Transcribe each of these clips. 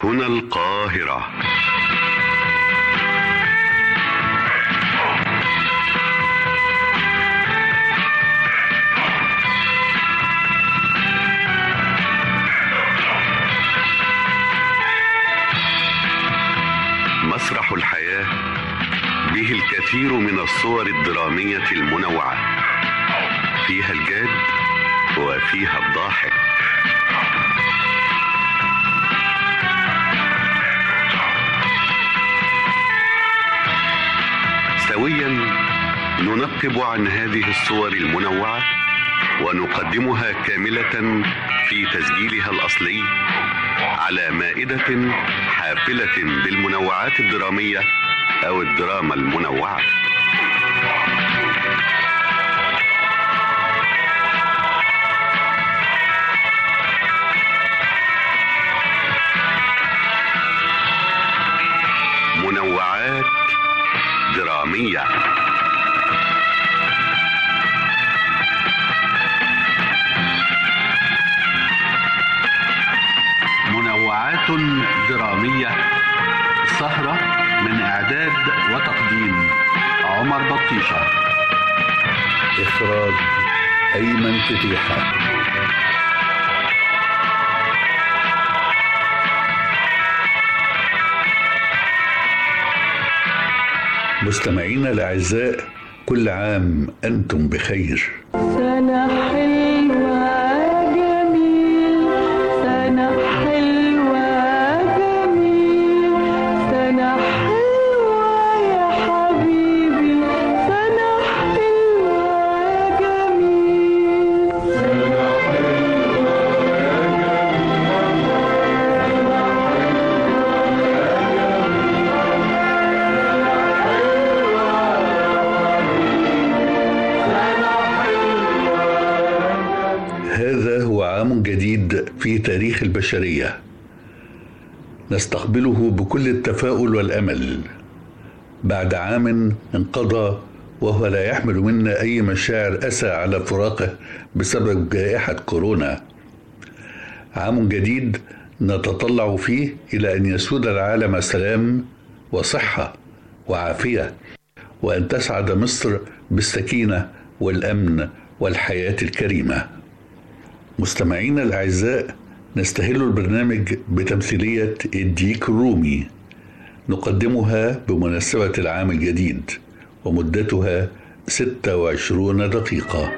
هنا القاهرة مسرح الحياة به الكثير من الصور الدرامية المنوعة فيها الجاد وفيها الضاحك سويا ننقب عن هذه الصور المنوعة ونقدمها كاملة في تسجيلها الأصلي على مائدة حافلة بالمنوعات الدرامية أو الدراما المنوعة منوعات درامية منوعات درامية سهرة من إعداد وتقديم عمر بطيشة إخراج أيمن فتيحة مستمعينا الأعزاء كل عام أنتم بخير سنة حلوة جميل سنة حلوة جميل سنة حلوة يا حبيبي سنة حلوة جميل سنة هذا هو عام جديد في تاريخ البشرية نستقبله بكل التفاؤل والأمل بعد عام انقضى وهو لا يحمل منا أي مشاعر أسى على فراقه بسبب جائحة كورونا عام جديد نتطلع فيه إلى أن يسود العالم سلام وصحة وعافية وأن تسعد مصر بالسكينة والأمن والحياة الكريمة مستمعينا الأعزاء نستهل البرنامج بتمثيلية الديك الرومي نقدمها بمناسبة العام الجديد ومدتها 26 دقيقة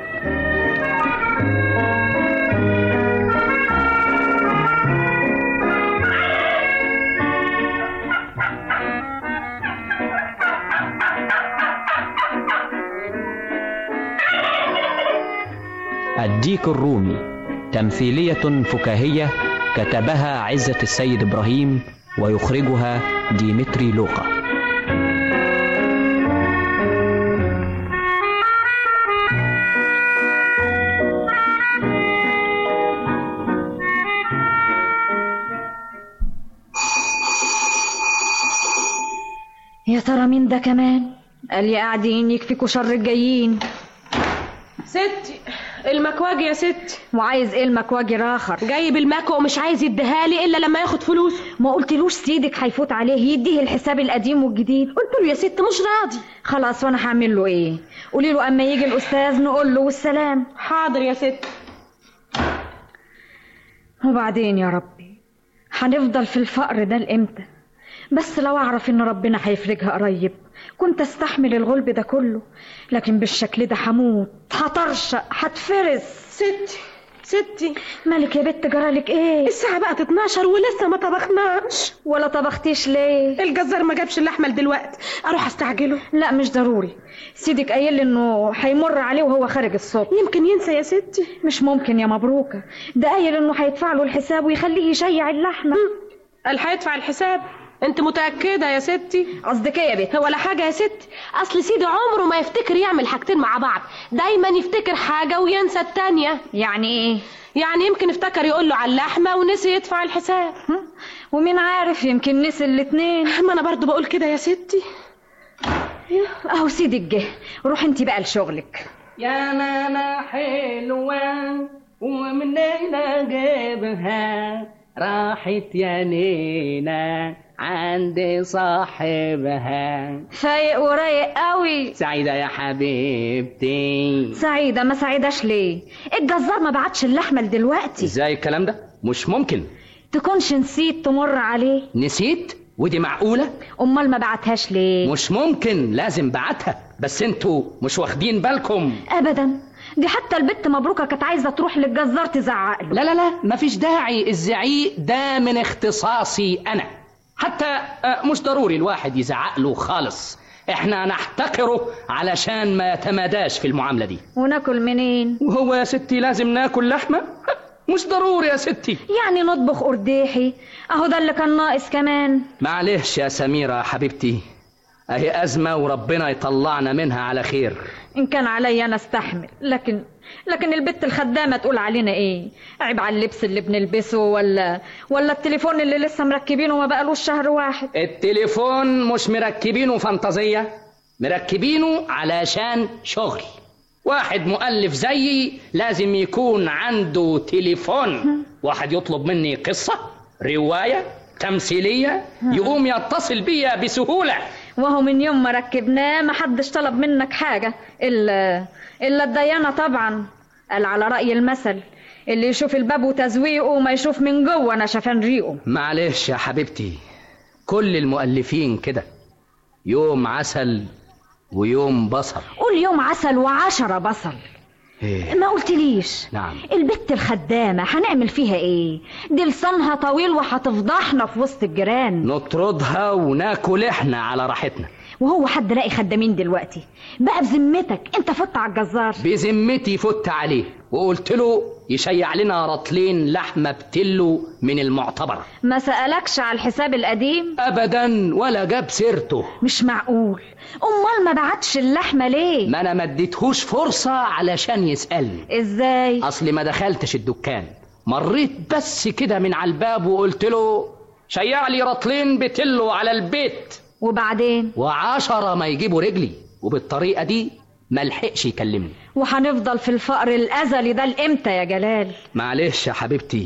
الديك الرومي تمثيلية فكاهية كتبها عزة السيد إبراهيم ويخرجها ديمتري لوقا يا ترى مين ده كمان قال يا قاعدين يكفيكوا شر الجايين ستي المكواجي يا ستي وعايز ايه المكواجي راخر جايب المكوى ومش عايز يديها لي الا لما ياخد فلوس ما قلتلوش سيدك هيفوت عليه يديه الحساب القديم والجديد قلت له يا ست مش راضي خلاص وانا هعمل له ايه قولي له اما يجي الاستاذ نقول له والسلام حاضر يا ست وبعدين يا ربي هنفضل في الفقر ده لامتى بس لو اعرف ان ربنا هيفرجها قريب كنت استحمل الغلب ده كله لكن بالشكل ده هموت هطرشق هتفرس ستي ستي مالك يا بت جرالك ايه الساعة بقت 12 ولسه ما طبخناش ولا طبختيش ليه الجزار ما جابش اللحمة دلوقتي اروح استعجله لا مش ضروري سيدك قايل لي انه هيمر عليه وهو خارج الصبح يمكن ينسى يا ستي مش ممكن يا مبروكه ده قايل انه هيدفع له الحساب ويخليه يشيع اللحمه قال هيدفع الحساب انت متأكدة يا ستي قصدك ايه يا بت ولا حاجة يا ستي اصل سيدي عمره ما يفتكر يعمل حاجتين مع بعض دايما يفتكر حاجة وينسى التانية يعني ايه يعني يمكن افتكر يقول له على اللحمة ونسي يدفع الحساب ومين عارف يمكن نسي الاتنين ما انا برضو بقول كده يا ستي اهو سيدك جه روح انت بقى لشغلك يا نانا حلوة ومنين اجيبها راحت يا نينا عند صاحبها فايق ورايق قوي سعيدة يا حبيبتي سعيدة ما سعيداش ليه الجزار ما بعتش اللحمة دلوقتي ازاي الكلام ده مش ممكن تكونش نسيت تمر عليه نسيت ودي معقولة امال ما بعتهاش ليه مش ممكن لازم بعتها بس انتوا مش واخدين بالكم ابدا دي حتى البت مبروكة كانت عايزة تروح للجزار تزعق له لا لا لا مفيش داعي الزعيق ده من اختصاصي انا حتى آه، مش ضروري الواحد يزعق له خالص احنا نحتقره علشان ما يتماداش في المعاملة دي وناكل منين وهو يا ستي لازم ناكل لحمة مش ضروري يا ستي يعني نطبخ قرديحي اهو ده اللي كان ناقص كمان معلش يا سميرة يا حبيبتي اهي أزمة وربنا يطلعنا منها على خير ان كان عليا انا استحمل لكن لكن البت الخدامه تقول علينا ايه عيب على اللبس اللي بنلبسه ولا ولا التليفون اللي لسه مركبينه ما بقالوش شهر واحد التليفون مش مركبينه فانتازية مركبينه علشان شغل واحد مؤلف زيي لازم يكون عنده تليفون واحد يطلب مني قصة رواية تمثيلية يقوم يتصل بيا بسهولة وهو من يوم ما ركبناه ما حدش طلب منك حاجه الا الا الديانه طبعا قال على راي المثل اللي يشوف الباب وتزويقه ما يشوف من جوه نشفان ريقه معلش يا حبيبتي كل المؤلفين كده يوم عسل ويوم بصل قول يوم عسل وعشرة بصل إيه. ما قلتليش نعم البت الخدامة هنعمل فيها ايه دي لسانها طويل وهتفضحنا في وسط الجيران نطردها وناكل احنا على راحتنا وهو حد لاقي خدامين دلوقتي بقى بذمتك انت فت على الجزار بذمتي فت عليه وقلت له يشيع لنا رطلين لحمة بتلو من المعتبر ما سألكش على الحساب القديم ابدا ولا جاب سيرته مش معقول امال ما بعتش اللحمة ليه ما انا ما اديتهوش فرصة علشان يسألني ازاي اصلي ما دخلتش الدكان مريت بس كده من على الباب وقلت له شيع لي رطلين بتلو على البيت وبعدين وعشرة ما يجيبوا رجلي وبالطريقة دي ما لحقش يكلمني وهنفضل في الفقر الازلي ده لامتى يا جلال معلش يا حبيبتي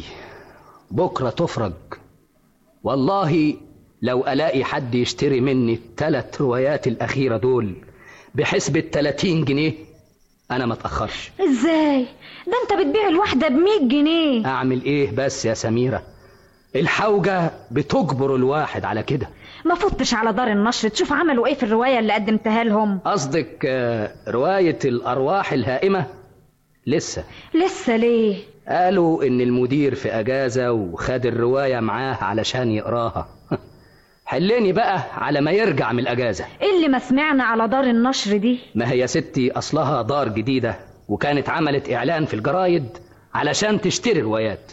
بكرة تفرج والله لو ألاقي حد يشتري مني التلات روايات الأخيرة دول بحسب التلاتين جنيه أنا ما اتأخرش ازاي ده انت بتبيع الواحدة بمية جنيه أعمل إيه بس يا سميرة الحوجة بتجبر الواحد على كده ما فتش على دار النشر تشوف عملوا ايه في الرواية اللي قدمتها لهم قصدك آه، رواية الأرواح الهائمة لسه لسه ليه قالوا إن المدير في أجازة وخد الرواية معاه علشان يقراها حليني بقى على ما يرجع من الأجازة ايه اللي ما سمعنا على دار النشر دي ما هي ستي أصلها دار جديدة وكانت عملت إعلان في الجرايد علشان تشتري روايات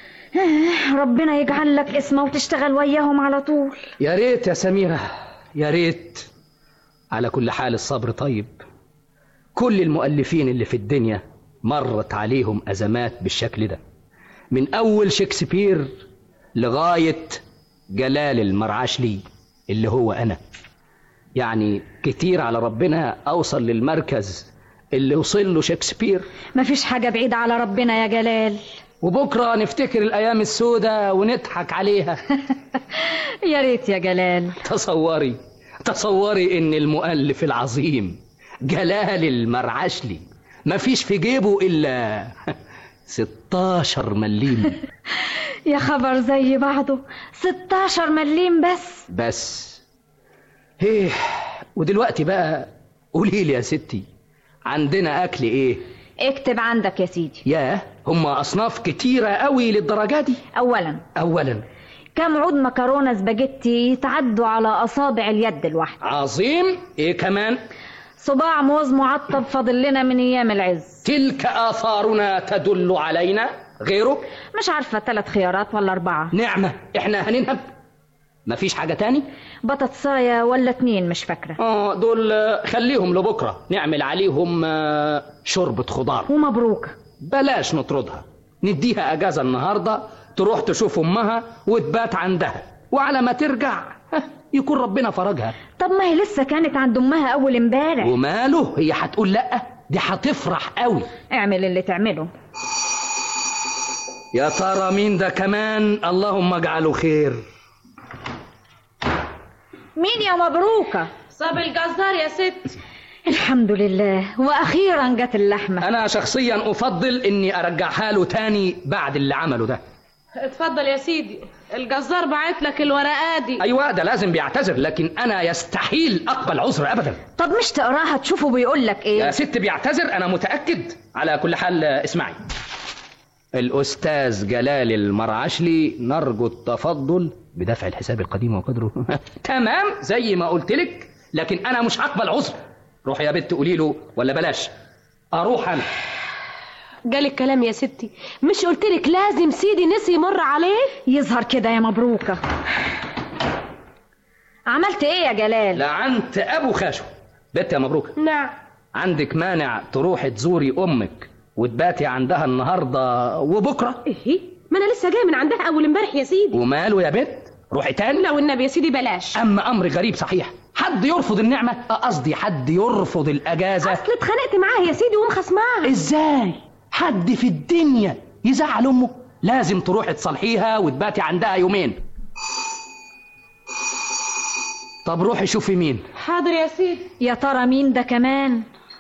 ربنا يجعل لك اسمه وتشتغل وياهم على طول يا ريت يا سميرة يا ريت على كل حال الصبر طيب كل المؤلفين اللي في الدنيا مرت عليهم أزمات بالشكل ده من أول شكسبير لغاية جلال المرعشلي اللي هو أنا يعني كتير على ربنا أوصل للمركز اللي وصل له شكسبير مفيش حاجة بعيدة على ربنا يا جلال وبكرة نفتكر الأيام السوداء ونضحك عليها يا ريت يا جلال تصوري تصوري ان المؤلف العظيم جلال المرعشلي ما فيش في جيبه الا 16 مليم يا خبر زي بعضه 16 مليم بس بس ايه ودلوقتي بقى قولي لي يا ستي عندنا اكل ايه اكتب عندك يا سيدي ياه هم اصناف كتيره قوي للدرجه دي اولا اولا كم عود مكرونة سباجيتي يتعدوا على أصابع اليد الواحدة عظيم ايه كمان صباع موز معطب فاضل لنا من أيام العز تلك اثارنا تدل علينا غيره مش عارفة ثلاث خيارات ولا أربعة نعمة احنا هننهب مفيش حاجة تاني بطاطساية ولا اتنين مش فاكرة اه دول آه، خليهم لبكرة نعمل عليهم آه، شوربة خضار ومبروك بلاش نطردها نديها اجازة النهاردة تروح تشوف امها وتبات عندها وعلى ما ترجع ها، يكون ربنا فرجها طب ما هي لسه كانت عند أمها أول امبارح وماله هي هتقول لأ دي هتفرح قوي اعمل اللي تعمله يا ترى مين ده كمان اللهم اجعله خير مين يا مبروكة صاب الجزار يا ست الحمد لله واخيرا جت اللحمة انا شخصيا افضل اني ارجعها له تاني بعد اللي عمله ده اتفضل يا سيدي الجزار بعت لك الورقات دي ايوه ده لازم بيعتذر لكن انا يستحيل اقبل عذر ابدا طب مش تقراها تشوفه بيقول لك يا ايه ست بيعتذر انا متاكد على كل حال اسمعي الاستاذ جلال المرعشلي نرجو التفضل بدفع الحساب القديم وقدره تمام زي ما قلت لك لكن انا مش هقبل عذر روح يا بنت قولي له ولا بلاش اروح انا جالك كلام يا ستي مش قلت لك لازم سيدي نسي يمر عليه يظهر كده يا مبروكة عملت ايه يا جلال لعنت ابو خاشو بنت يا مبروك نعم عندك مانع تروحي تزوري امك وتباتي عندها النهارده وبكره ايه ما انا لسه جاي من عندها اول امبارح يا سيدي وماله يا بنت روحي تاني لو النبي يا سيدي بلاش اما امر غريب صحيح حد يرفض النعمه آه، قصدي حد يرفض الاجازه اصل اتخانقت معاه يا سيدي ومخصماها ازاي حد في الدنيا يزعل امه لازم تروحي تصالحيها وتباتي عندها يومين طب روحي شوفي مين حاضر يا سيدي يا ترى مين ده كمان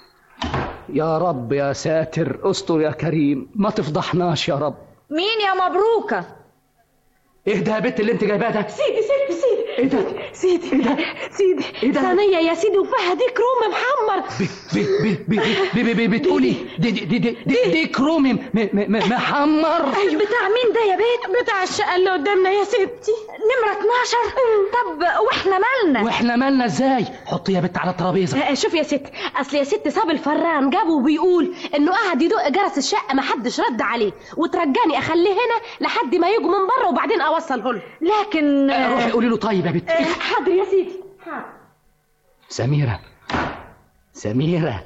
يا رب يا ساتر استر يا كريم ما تفضحناش يا رب مين يا مبروكة ايه ده يا بت اللي انت جايباه ده سيدي سيدي سيدي ايه ده سيدي ايه ده سيدي إيه ده؟ ثانية يا سيدي وفيها ديك روم محمر ب- ب- ب- ب- ب- ب- بتقولي دي دي دي دي دي, دي كرومي م- م- م- محمر بتاع مين ده يا بيت بتاع الشقة اللي قدامنا يا ستي نمرة 12 طب واحنا مالنا واحنا مالنا ازاي حطي يا بت على الترابيزه آه، شوف يا ست اصل يا ست صاب الفران جابه وبيقول انه قعد يدق جرس الشقه ما حدش رد عليه وترجاني اخليه هنا لحد ما يجوا من بره وبعدين اوصله له لكن آه، روحي قولي له طيب يا بت آه، حاضر يا سيدي سميرة سميرة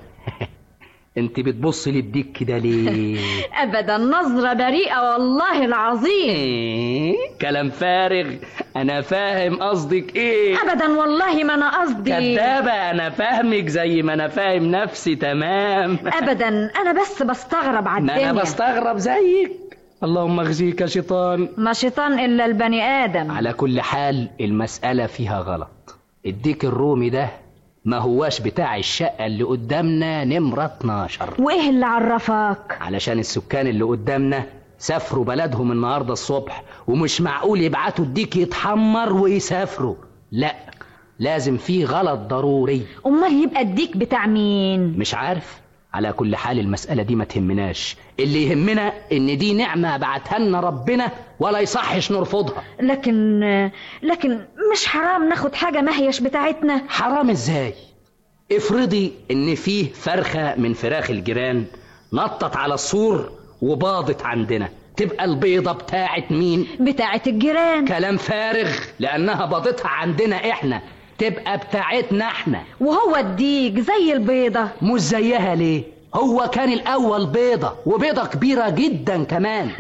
انت بتبصي للديك كده ليه ابدا نظرة بريئة والله العظيم إيه؟ كلام فارغ انا فاهم قصدك ايه ابدا والله ما انا قصدي كدابة انا فاهمك زي ما انا فاهم نفسي تمام ابدا انا بس بستغرب على ما الدنيا انا بستغرب زيك اللهم اخزيك يا شيطان ما شيطان الا البني ادم على كل حال المسألة فيها غلط الديك الرومي ده ما هواش بتاع الشقة اللي قدامنا نمرة 12 وايه اللي عرفك علشان السكان اللي قدامنا سافروا بلدهم النهارده الصبح ومش معقول يبعتوا الديك يتحمر ويسافروا لا لازم في غلط ضروري امال يبقى الديك بتاع مين مش عارف على كل حال المسألة دي ما تهمناش اللي يهمنا ان دي نعمة بعتها لنا ربنا ولا يصحش نرفضها لكن لكن مش حرام ناخد حاجة ما هيش بتاعتنا حرام ازاي افرضي ان فيه فرخة من فراخ الجيران نطت على السور وباضت عندنا تبقى البيضة بتاعت مين بتاعت الجيران كلام فارغ لانها باضتها عندنا احنا تبقى بتاعتنا احنا وهو الديك زي البيضة مش زيها ليه هو كان الاول بيضة وبيضة كبيرة جدا كمان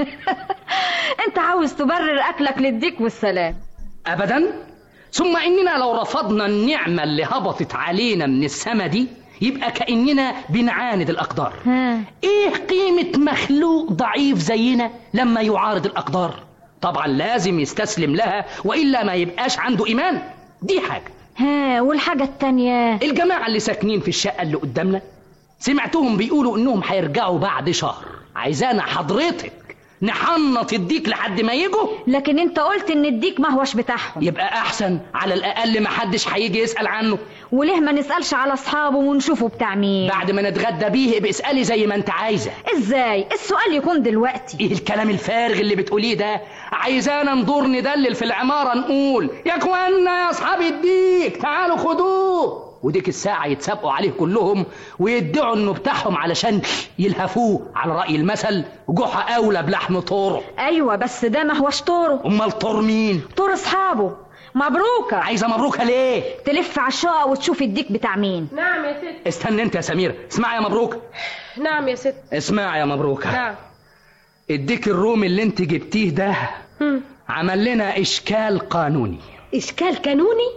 انت عاوز تبرر اكلك للديك والسلام ابدا ثم اننا لو رفضنا النعمة اللي هبطت علينا من السما دي يبقى كأننا بنعاند الأقدار ها. ايه قيمة مخلوق ضعيف زينا لما يعارض الأقدار طبعا لازم يستسلم لها وإلا ما يبقاش عنده إيمان دي حاجة ها والحاجة التانية الجماعة اللي ساكنين في الشقة اللي قدامنا سمعتهم بيقولوا انهم هيرجعوا بعد شهر عايزانا حضرتك نحنط الديك لحد ما يجوا لكن انت قلت ان الديك ما هوش بتاعهم يبقى احسن على الاقل ما حدش هيجي يسأل عنه وليه ما نسألش على اصحابه ونشوفه بتاع مين بعد ما نتغدى بيه ابقى اسألي زي ما انت عايزة ازاي السؤال يكون دلوقتي ايه الكلام الفارغ اللي بتقوليه ده عايزانا ندور ندلل في العمارة نقول يا اخوانا يا اصحاب الديك تعالوا خدوه وديك الساعة يتسابقوا عليه كلهم ويدعوا انه بتاعهم علشان يلهفوه على رأي المثل جحا اولى بلحم طور ايوه بس ده ما هوش طوره امال طور مين طور اصحابه مبروكة عايزة مبروكة ليه تلف على الشقة وتشوف الديك بتاع مين نعم يا ست استنى انت يا سميرة اسمع يا مبروك نعم يا ست اسمع يا مبروكة نعم الديك الرومي اللي انت جبتيه ده هم. عمل لنا اشكال قانوني اشكال قانوني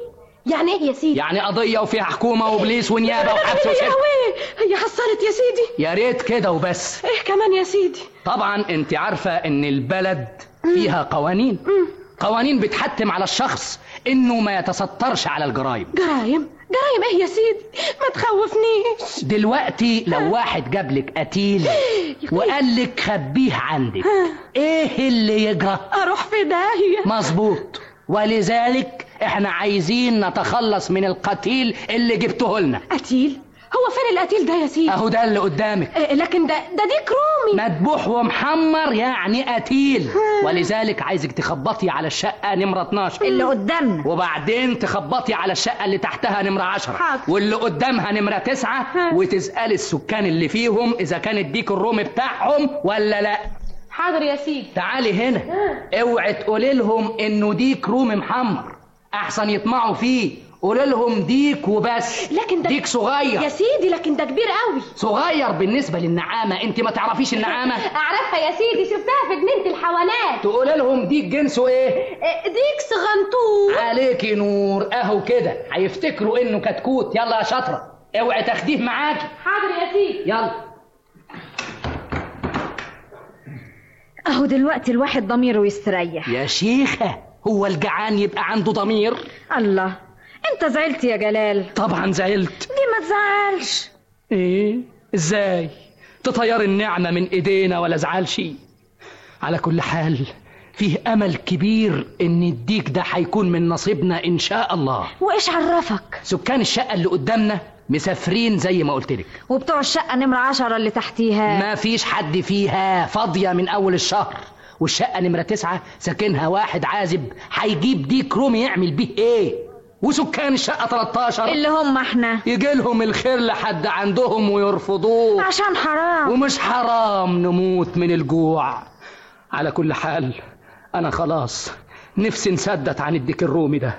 يعني ايه يا سيدي يعني قضيه وفيها حكومه وبوليس ونيابه وحبس يا وسجن لهوي هي حصلت يا سيدي يا ريت كده وبس ايه كمان يا سيدي طبعا انت عارفه ان البلد فيها قوانين قوانين بتحتم على الشخص انه ما يتسترش على الجرائم جرايم جرايم ايه يا سيدي ما تخوفنيش دلوقتي لو واحد جاب لك قتيل وقال لك خبيه عندك ايه اللي يجرى اروح في داهيه مظبوط ولذلك احنا عايزين نتخلص من القتيل اللي جبته لنا قتيل هو فين القتيل ده يا سيدي اهو ده اللي قدامك إيه لكن ده ده ديك رومي مذبوح ومحمر يعني قتيل ولذلك عايزك تخبطي على الشقه نمره 12 اللي قدامنا وبعدين تخبطي على الشقة اللي تحتها نمرة عشرة حاضر. واللي قدامها نمرة تسعة وتسألي السكان اللي فيهم إذا كان الديك الرومي بتاعهم ولا لا حاضر يا سيدي تعالي هنا اوعي تقولي لهم انه ديك رومي محمر احسن يطمعوا فيه قولي لهم ديك وبس لكن ده ديك صغير يا سيدي لكن ده كبير قوي صغير بالنسبة للنعامة انت ما تعرفيش النعامة اعرفها يا سيدي شفتها في جنينه الحيوانات تقولي لهم ديك جنسه ايه إيه، ديك صغنطوط عليكي نور اهو كده هيفتكروا انه كتكوت يلا يا شاطره اوعي تاخديه معاكي حاضر يا سيدي يلا اهو دلوقتي الواحد ضميره يستريح يا شيخه هو الجعان يبقى عنده ضمير الله انت زعلت يا جلال طبعا زعلت دي ما تزعلش ايه ازاي تطير النعمه من ايدينا ولا زعلش على كل حال فيه امل كبير ان الديك ده هيكون من نصيبنا ان شاء الله وايش عرفك سكان الشقه اللي قدامنا مسافرين زي ما قلت لك وبتوع الشقة نمرة عشرة اللي تحتيها ما فيش حد فيها فاضية من أول الشهر والشقة نمرة تسعة ساكنها واحد عازب هيجيب ديك رومي يعمل بيه إيه وسكان الشقة 13 اللي هم احنا يجي لهم الخير لحد عندهم ويرفضوه عشان حرام ومش حرام نموت من الجوع على كل حال أنا خلاص نفسي نسدت عن الديك الرومي ده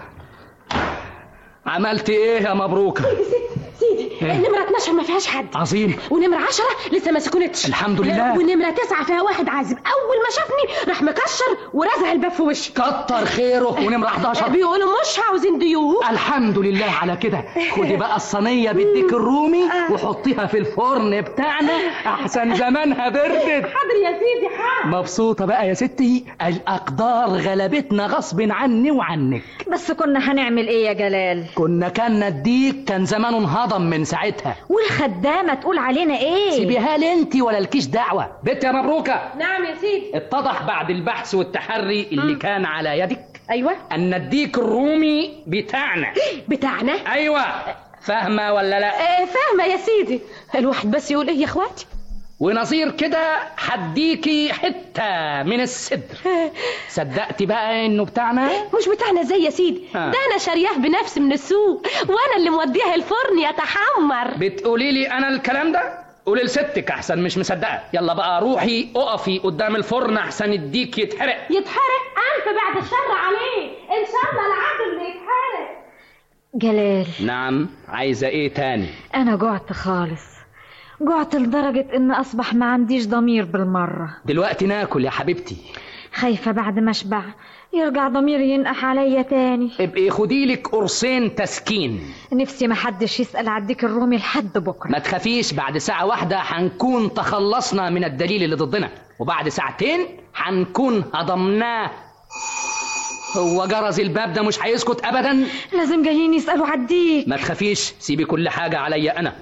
عملت إيه يا مبروكة سيدي النمرة 12 ما فيهاش حد عظيم ونمرة 10 لسه ما سكنتش الحمد لله. ونمرة 9 فيها واحد عازب أول ما شافني راح مكشر ورزع الباب في وشي كتر خيره ونمرة 11 بيقولوا مش عاوزين ضيوف الحمد لله على كده خدي بقى الصينيه بالديك الرومي وحطيها في الفرن بتاعنا احسن زمانها بردت حاضر يا سيدي حاضر مبسوطه بقى يا ستي الاقدار غلبتنا غصب عني وعنك بس كنا هنعمل ايه يا جلال كنا كان الديك كان زمانه انهضم من ساعتها والخدامة تقول علينا ايه سيبيها لي انت ولا لكيش دعوه بنت يا مبروكه نعم يا سيدي اتضح بعد البحث والتحري اللي كان على يدك أيوة ان الديك الرومي بتاعنا بتاعنا ايوه فاهمه ولا لا آه، فاهمة يا سيدي الواحد بس يقول ايه يا اخواتي ونصير كده حديكي حتة من الصدر صدقتي بقى انه بتاعنا مش بتاعنا ازاي يا سيدي آه. ده انا شارياه بنفسي من السوق وانا اللي موديها الفرن يتحمر بتقولي لي انا الكلام ده قولي لستك احسن مش مصدقه يلا بقى روحي اقفي قدام الفرن احسن الديك يتحرق يتحرق الف بعد الشر عليه ان شاء الله العبد اللي يتحرق جلال نعم عايزه ايه تاني انا جعت خالص جعت لدرجة ان اصبح ما عنديش ضمير بالمرة دلوقتي ناكل يا حبيبتي خايفة بعد ما اشبع يرجع ضميري ينقح عليا تاني ابقي خدي لك قرصين تسكين نفسي ما حدش يسأل عديك الرومي لحد بكرة ما تخافيش بعد ساعة واحدة هنكون تخلصنا من الدليل اللي ضدنا وبعد ساعتين هنكون هضمناه هو جرس الباب ده مش هيسكت ابدا لازم جايين يسألوا عديك ما تخافيش سيبي كل حاجة عليا انا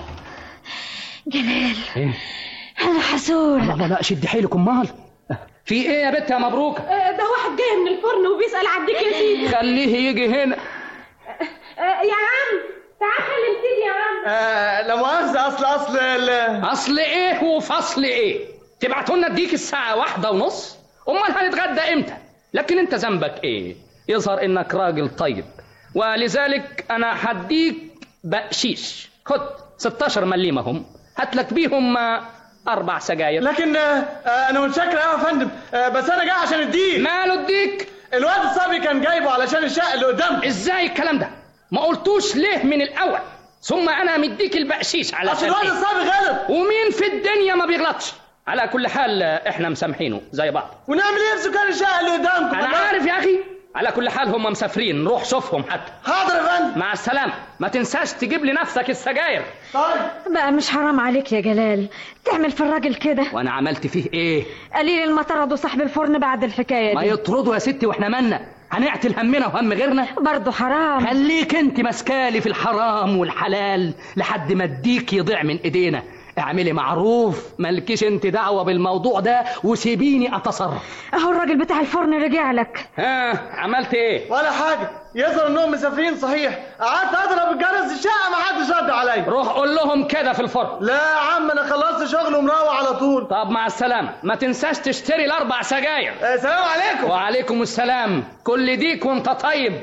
جلال ايه انا حسول لا لا لا شد حيلك امال في ايه يا بت يا مبروك آه، ده واحد جاي من الفرن وبيسأل عديك يا سيدي خليه يجي هنا آه، يا عم تعال كلم سيدي يا عم آه لا مؤاخذة أصل أصل ال- اصل ايه وفصل ايه تبعتوا لنا اديك الساعة واحدة ونص امال هنتغدى امتى لكن انت ذنبك ايه يظهر انك راجل طيب ولذلك انا هديك بقشيش خد 16 مليمة هم هات لك بيهم آه، اربع سجاير لكن آه آه، أنا متشكر أوي يا فندم آه بس أنا جاي عشان الديك ماله اديك الواد الصبي كان جايبه علشان الشقة اللي قدامك ازاي الكلام ده ما قلتوش ليه من الاول ثم انا مديك البقشيش على أصل الواد الصبي غلط ومين في الدنيا ما بيغلطش على كل حال آه، احنا مسامحينه زي بعض ونعمل إيه في سكان الشقة اللي قدامكم انا عارف يا اخي على كل حال هم مسافرين نروح شوفهم حتى حاضر يا فندم مع السلامة ما تنساش تجيب لنفسك السجاير طيب بقى مش حرام عليك يا جلال تعمل في الراجل كده وانا عملت فيه ايه قليل المطرد وصاحب الفرن بعد الحكايه ما دي يطردوا يا ستي واحنا مالنا هنعتل همنا وهم غيرنا برضه حرام خليك انت ماسكالي في الحرام والحلال لحد ما اديك يضيع من ايدينا اعملي معروف مالكيش انت دعوة بالموضوع ده وسيبيني اتصرف اهو الراجل بتاع الفرن رجع لك ها عملت ايه ولا حاجه يظهر انهم مسافرين صحيح قعدت اضرب الجرس الشقه ما حدش رد عليا روح قول لهم كده في الفرن لا يا عم انا خلصت شغل ومروح على طول طب مع السلامة ما تنساش تشتري الاربع سجاير آه، سلام عليكم وعليكم السلام كل ديك وانت طيب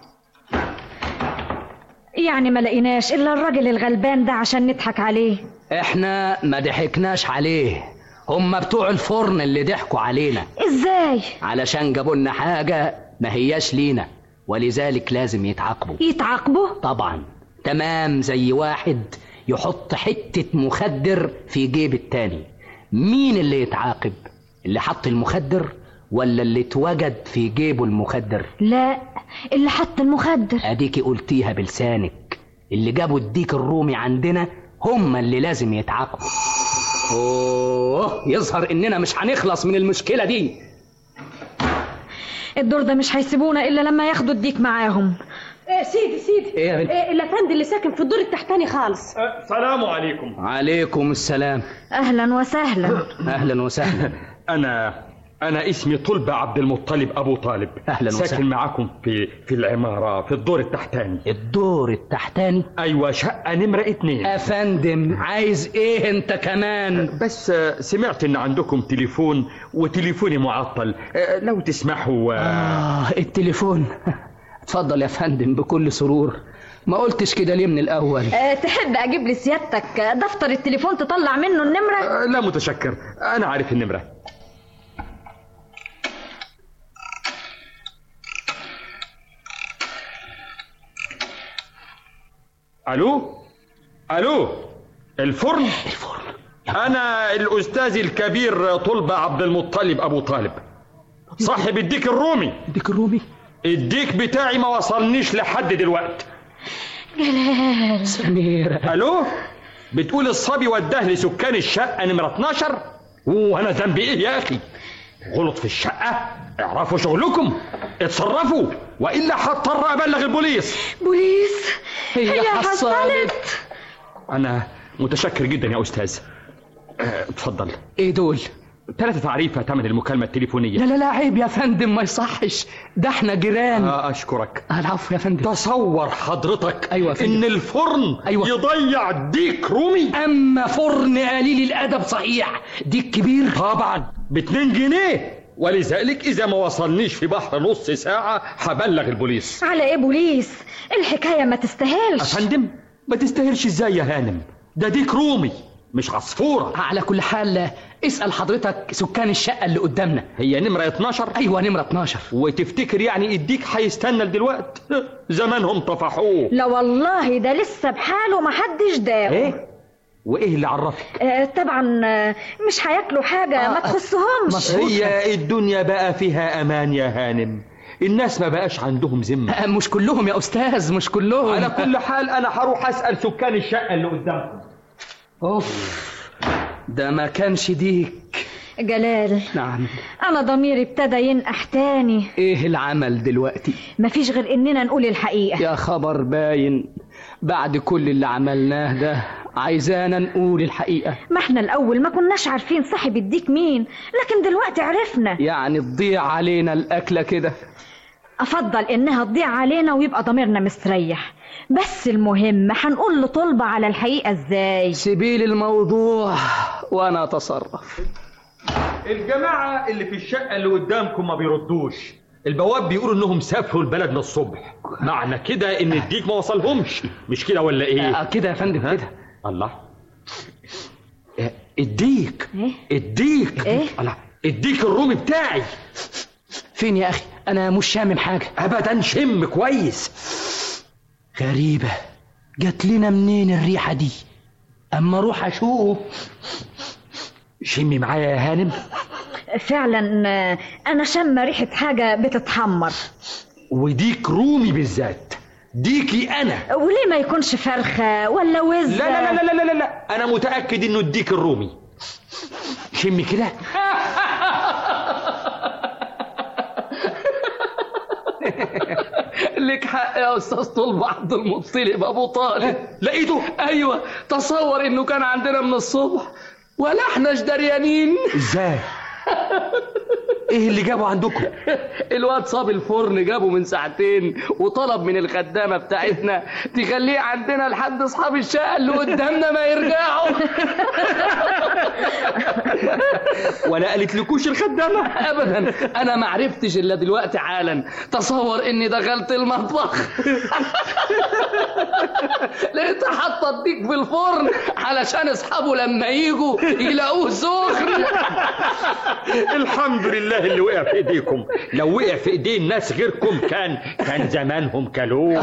يعني ما لقيناش الا الراجل الغلبان ده عشان نضحك عليه احنا ما ضحكناش عليه هم بتوع الفرن اللي ضحكوا علينا ازاي علشان جابوا لنا حاجة ما هياش لينا ولذلك لازم يتعاقبوا يتعاقبوا طبعا تمام زي واحد يحط حتة مخدر في جيب التاني مين اللي يتعاقب اللي حط المخدر ولا اللي اتوجد في جيبه المخدر لا اللي حط المخدر اديكي قلتيها بلسانك اللي جابوا الديك الرومي عندنا هم اللي لازم يتعاقبوا اوه يظهر اننا مش هنخلص من المشكلة دي الدور ده مش هيسيبونا الا لما ياخدوا الديك معاهم إيه سيدي سيدي إيه يا بنت؟ إيه الافندي اللي ساكن في الدور التحتاني خالص السلام عليكم عليكم السلام اهلا وسهلا اهلا وسهلا انا انا اسمي طلبة عبد المطلب ابو طالب أهلاً وسهلاً. ساكن معاكم في في العمارة في الدور التحتاني الدور التحتاني ايوه شقة نمرة اتنين افندم عايز ايه انت كمان بس آه، سمعت ان عندكم تليفون وتليفوني معطل آه، لو تسمحوا آه، آه التليفون اتفضل يا فندم بكل سرور ما قلتش كده ليه من الأول أه تحب اجيب لي سيادتك دفتر التليفون تطلع منه النمره آه، لا متشكر انا عارف النمرة الو الو الفرن الفرن انا الاستاذ الكبير طلبة عبد المطلب ابو طالب صاحب الديك الرومي الديك الرومي الديك بتاعي ما وصلنيش لحد دلوقتي جلال سميرة الو بتقول الصبي وداه لسكان الشقه نمره 12 وانا ذنبي ايه يا اخي غلط في الشقه اعرفوا شغلكم اتصرفوا والا هضطر ابلغ البوليس بوليس هي هي حصلت. حصلت انا متشكر جدا يا استاذ اه، اتفضل ايه دول ثلاثة تعريفة ثمن المكالمة التليفونية لا لا لا عيب يا فندم ما يصحش ده احنا جيران آه، أشكرك آه، العفو يا فندم تصور حضرتك أيوة يا فندم. إن الفرن أيوة. يضيع ديك رومي اما فرن قليل الادب صحيح دي الكبير طبعا باتنين جنيه ولذلك إذا ما وصلنيش في بحر نص ساعة هبلغ البوليس على ايه بوليس الحكايه ما تستاهلش أفندم ما تستاهلش إزاي يا هانم ده ديك رومي مش عصفورة على كل حال اسأل حضرتك سكان الشقة اللي قدامنا هي نمرة 12 ايوه نمرة 12 وتفتكر يعني الديك هيستنى لدلوقت زمانهم طفحوه لا والله ده لسه بحاله ما حدش داقه ايه وايه اللي عرفك آه طبعا آه، مش هياكلوا حاجه ما تخصهمش مظبوط. هي الدنيا بقى فيها امان يا هانم الناس ما بقاش عندهم ذمه آه، مش كلهم يا استاذ مش كلهم على كل حال انا هروح اسال سكان الشقه اللي قدامكم اوف ده ما كانش ديك جلال نعم انا ضميري ابتدى ينقح تاني ايه العمل دلوقتي مفيش غير اننا نقول الحقيقه يا خبر باين بعد كل اللي عملناه ده عايزانا نقول الحقيقة ما احنا الاول ما كناش عارفين صاحب الديك مين لكن دلوقتي عرفنا يعني تضيع علينا الأكلة كده افضل انها تضيع علينا ويبقى ضميرنا مستريح بس المهم هنقول لطلبة على الحقيقة ازاي سيبيلي الموضوع وانا اتصرف الجماعه اللي في الشقه اللي قدامكم ما بيردوش البواب بيقولوا انهم سافروا البلد من الصبح معنى كده ان الديك ما وصلهمش مش كده ولا ايه آه كده يا فندم كده الله آه، الديك إيه؟ الديك إيه؟ الله الديك الرومي بتاعي فين يا اخي انا مش شامم حاجة ابدا شم كويس غريبة جات لنا منين الريحة دي اما اروح اشوف شمي معايا يا هانم فعلا آه، انا شم ريحة حاجة بتتحمر وديك رومي بالذات ديكي انا وليه ما يكونش فرخة ولا وز لا لا لا لا لا لا, لا. انا متاكد انه الديك الرومي شمي كده لك حق يا استاذ طلب عبد المطلب ابو طالب لقيته ايوه تصور انه كان عندنا من الصبح ولا احناش دريانين ازاي ايه اللي جابه عندكم الواد صاب الفرن جابه من ساعتين وطلب من الخدامه بتاعتنا تخليه عندنا لحد اصحاب الشقه اللي قدامنا ما يرجعوا ولا قالت لكوش الخدامه ابدا انا ما عرفتش الا دلوقتي حالا تصور اني دخلت المطبخ لقيتها حاطه الديك في الفرن علشان اصحابه لما يجوا يلاقوه سخن الحمد لله اللي وقع في ايديكم لو وقع في ايدين ناس غيركم كان كان زمانهم كلوه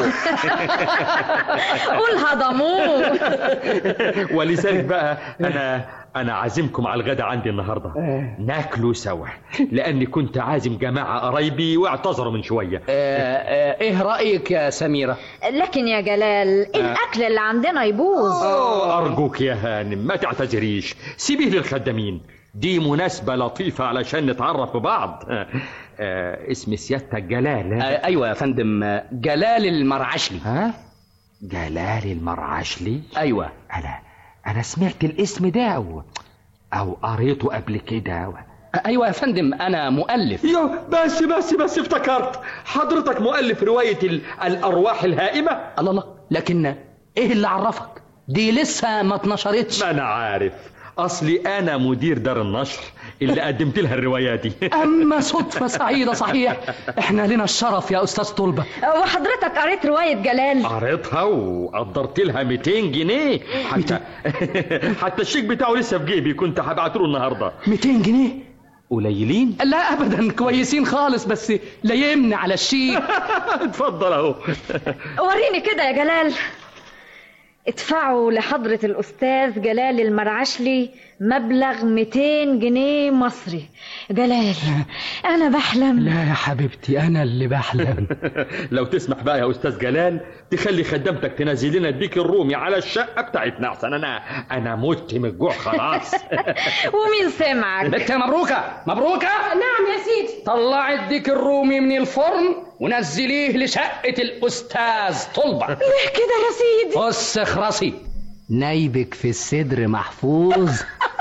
قول هضموه ولذلك بقى انا انا عازمكم على الغدا عندي النهارده ناكلوا سوا لاني كنت عازم جماعه قرايبي واعتذروا من شويه آه، آه، ايه رايك يا سميره لكن يا جلال الاكل اللي عندنا يبوظ أوه، ارجوك يا هانم ما تعتذريش سيبيه للخدامين دي مناسبة لطيفة علشان نتعرف ببعض آه، آه، اسم سيادتك جلال آه، ايوه يا فندم آه، جلال المرعشلي ها جلال المرعشلي ايوه انا انا سمعت الاسم ده او او قريته قبل كده ايوه يا فندم انا مؤلف يو بس بس بس افتكرت حضرتك مؤلف رواية ال- الأرواح الهائمة الله الله لكن ايه اللي عرفك دي لسه ما اتنشرتش ما أنا عارف أصلي أنا مدير دار النشر اللي قدمت لها الرواية دي اما صدفه سعيده صحيح احنا لنا الشرف يا استاذ طلبه وحضرتك قريت رواية جلال قريتها وقدرت لها 200 جنيه حتى حتى الشيك بتاعه لسه في جيبي كنت هبعته له النهارده 200 جنيه قليلين لا ابدا كويسين خالص بس لا يمنع على الشيك اتفضل اهو وريني كده يا جلال ادفعوا لحضرة الأستاذ جلال المرعشلي مبلغ 200 جنيه مصري جلال أنا بحلم لا يا حبيبتي انا اللي بحلم لو تسمح بقى يا استاذ جلال تخلي خدامتك تنزل لنا الديك الرومي على الشقه بتاعتنا احسن انا انا مت من الجوع خلاص ومين سمعك بنت مبروكه مبروكه نعم يا سيدي طلعي الديك الرومي من الفرن ونزليه لشقه الاستاذ طلبه ليه كده يا سيدي بص اخرسي نايبك في الصدر محفوظ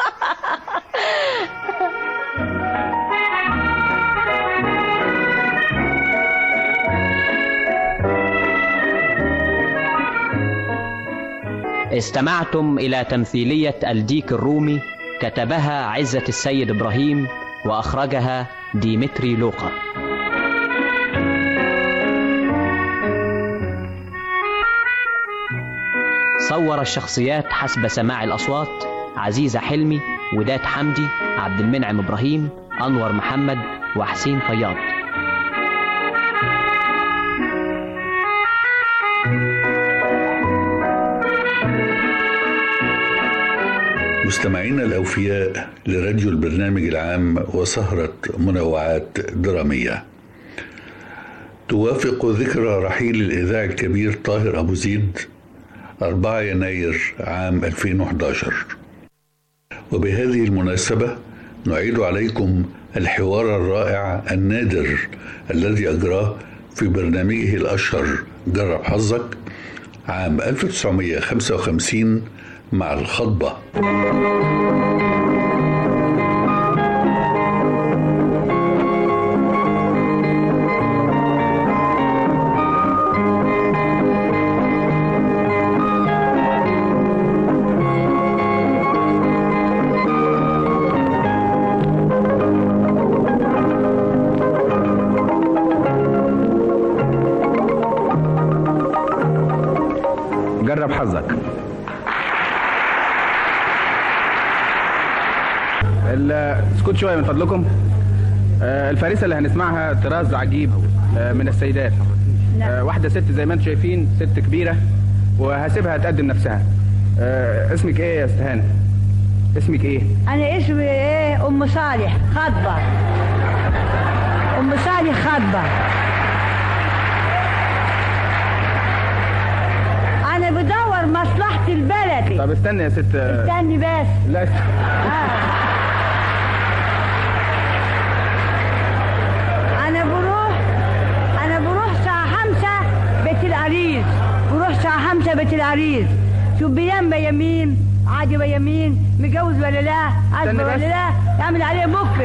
استمعتم إلى تمثيلية الديك الرومي كتبها عزة السيد إبراهيم وأخرجها ديمتري لوقا صور الشخصيات حسب سماع الأصوات عزيزة حلمي وداد حمدي عبد المنعم إبراهيم أنور محمد وحسين فياض مستمعينا الأوفياء لراديو البرنامج العام وسهرة منوعات درامية توافق ذكرى رحيل الإذاعي الكبير طاهر أبو زيد 4 يناير عام 2011 وبهذه المناسبة نعيد عليكم الحوار الرائع النادر الذي أجراه في برنامجه الأشهر جرب حظك عام 1955 مع الخطبة جرب حظك ال- اسكت شويه من فضلكم آه، الفارسه اللي هنسمعها طراز عجيب آه، من السيدات آه، واحده ست زي ما انتم شايفين ست كبيره وهسيبها تقدم نفسها آه، اسمك ايه يا استهانه اسمك ايه انا اسمي ايه ام صالح خطبه ام صالح خطبه عندي طب استني يا ست استني بس لا انا بروح انا بروح الساعة خمسة بيت العريس بروح الساعة خمسة بيت العريس شوف بينام بيمين عادي بيمين متجوز ولا لا عاجبه استنى ولا بس. لا يعمل عليه مكفر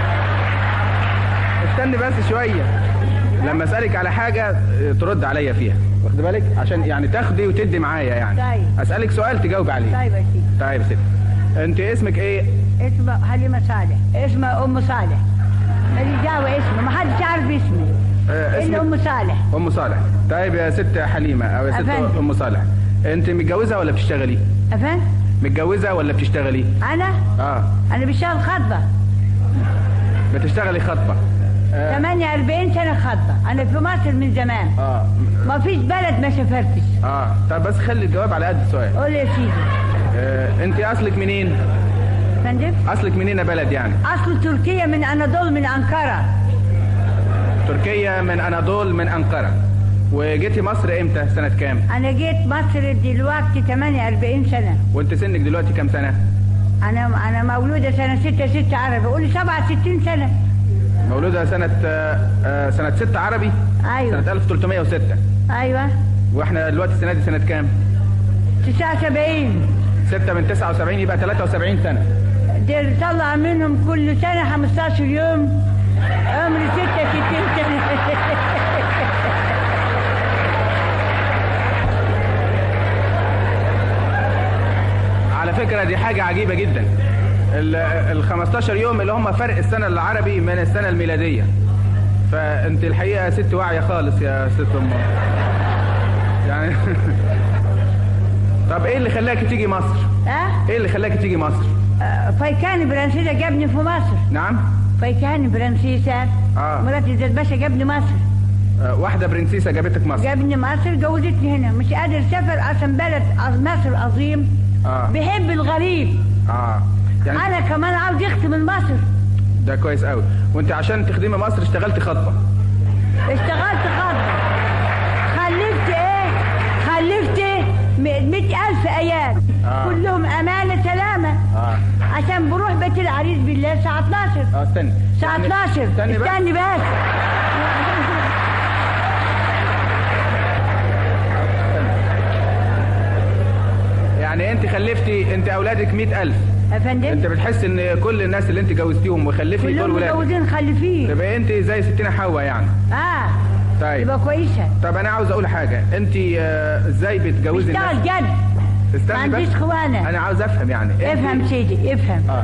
استني بس شويه لما اسالك على حاجه اه، ترد عليا فيها واخد بالك عشان يعني تاخدي وتدي معايا يعني طيب. اسالك سؤال تجاوب عليه طيب يا سيدي طيب يا ست انت اسمك ايه اسمه حليمة صالح اسمه ام صالح ماليش دعوة اسمه ما حدش يعرف اسمي اه، الا ام صالح ام صالح طيب يا ست حليمه او يا ست أفندم. ام صالح انت متجوزه ولا بتشتغلي افهم متجوزه ولا بتشتغلي انا اه انا بشتغل خطبة بتشتغلي خطبه اه 48 سنة خطبة انا في مصر من زمان اه ما فيش بلد ما سافرتش اه طب بس خلي الجواب على قد السؤال قول يا سيدي اه انت اصلك منين فندم اصلك منين يا بلد يعني اصل تركيا من اناضول من انقرة تركيا من اناضول من انقره وجيتي مصر امتى سنه كام انا جيت مصر دلوقتي 48 سنة وانت سنك دلوقتي كام سنه انا انا مولودة سنة 6 6 عربي قولي 67 سنة مولودة سنة آه، آه، سنة 6 عربي ايوه سنة 1306 ايوه واحنا دلوقتي السنة دي سنة كام 79 6 من 79 يبقى 73 سنة دول طلع منهم كل سنة 15 يوم عمري 66 سنة على فكرة دي حاجة عجيبة جدا ال ال 15 يوم اللي هم فرق السنة العربي من السنة الميلادية فانت الحقيقة ست واعية خالص يا ست ام يعني طب ايه اللي خلاكي تيجي مصر ها ايه اللي خلاكي تيجي مصر آه، فايكاني برنسيسة جابني في مصر نعم فايكاني برنسيسة اه مرات زيد باشا جابني مصر آه، واحدة برنسيسة جابتك مصر جابني مصر جوزتني هنا مش قادر اسافر عشان بلد عظ- مصر عظيم اه بيحب الغريب اه يعني انا كمان عاوز يختم من مصر ده كويس قوي وانت عشان تخدمي مصر اشتغلت خطبة اشتغلت خطبة خلفت ايه خلفت مئة ألف أيام آه. كلهم أمانة سلامة اه عشان بروح بيت العريس بالليل الساعة 12 اه استني الساعة يعني- 12 استني بقى استني بس يعني انت خلفتي انت اولادك مئة ألف يا فندم انت بتحس ان كل الناس اللي انت جوزتيهم وخلفي دول كلهم ولادك متجوزين خلفين تبقى انت زي ستنا حواء يعني اه طيب يبقى كويسة طب انا عاوز اقول حاجة انت آه، ازاي بتجوزي اشتغل الناس جد ما استني عنديش بس خوانة انا عاوز افهم يعني انت- افهم سيدي افهم اه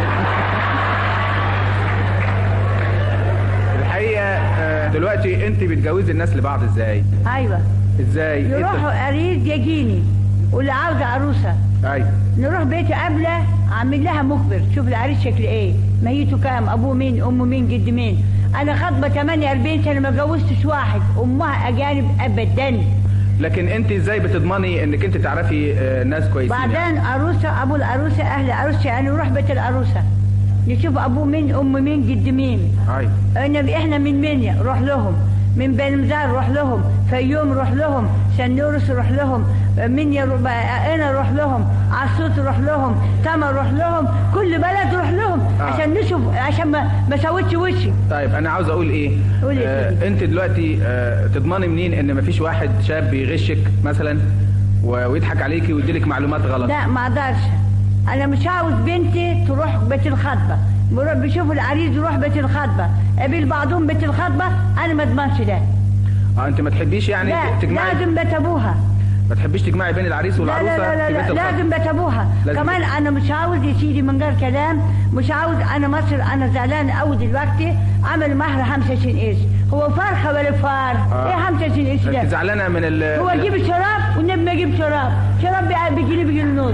الحقيقة آه، دلوقتي انت بتجوزي الناس لبعض ازاي ايوه ازاي إيه يروحوا قريب يجيني واللي عاوزة عروسة ايوه نروح بيت قبله عامل لها مخبر شوف العريس شكل ايه مهيته كام ابوه مين امه مين جد مين انا خاطبه 48 سنه ما جوزتش واحد امها اجانب ابدا لكن انت ازاي بتضمني انك انت تعرفي آه، ناس كويسين يعني؟ بعدين عروسه ابو العروسه اهل العروسه يعني نروح بيت العروسه نشوف ابوه مين امه مين جد مين ايوه احنا احنا من منيا روح لهم من بني مزار روح لهم فيوم روح لهم سنورس روح لهم منيا رو- بقى- انا روح لهم عصوت روح لهم تمر روح لهم كل بلد روح لهم آه. عشان نشوف عشان ما ما سوتش وشي طيب انا عاوز اقول ايه قول يا آه انت دلوقتي آه تضمني منين ان مفيش واحد شاب بيغشك مثلا و- ويضحك عليكي ويديلك معلومات غلط لا ما اقدرش انا مش عاوز بنتي تروح بيت الخطبه بروح بيشوفوا العريس يروح بيت الخطبه قابل بعضهم بيت الخطبه انا ما اضمنش ده اه انت ما تحبيش يعني لا تجمعي لازم بيت ابوها ما تحبيش تجمعي بين العريس لا والعروسه لا لا في لا, بيت لا الخطبة. لازم بيت ابوها لازم كمان انا مش عاوز يا سيدي من غير كلام مش عاوز انا مصر انا زعلان قوي دلوقتي عمل مهر 25 قرش هو فرخه ولا فار آه. ايه 25 قرش انت ده زعلانه من ال هو يجيب شراب والنبي ما يجيب شراب شراب بقى بيجي بيجي النص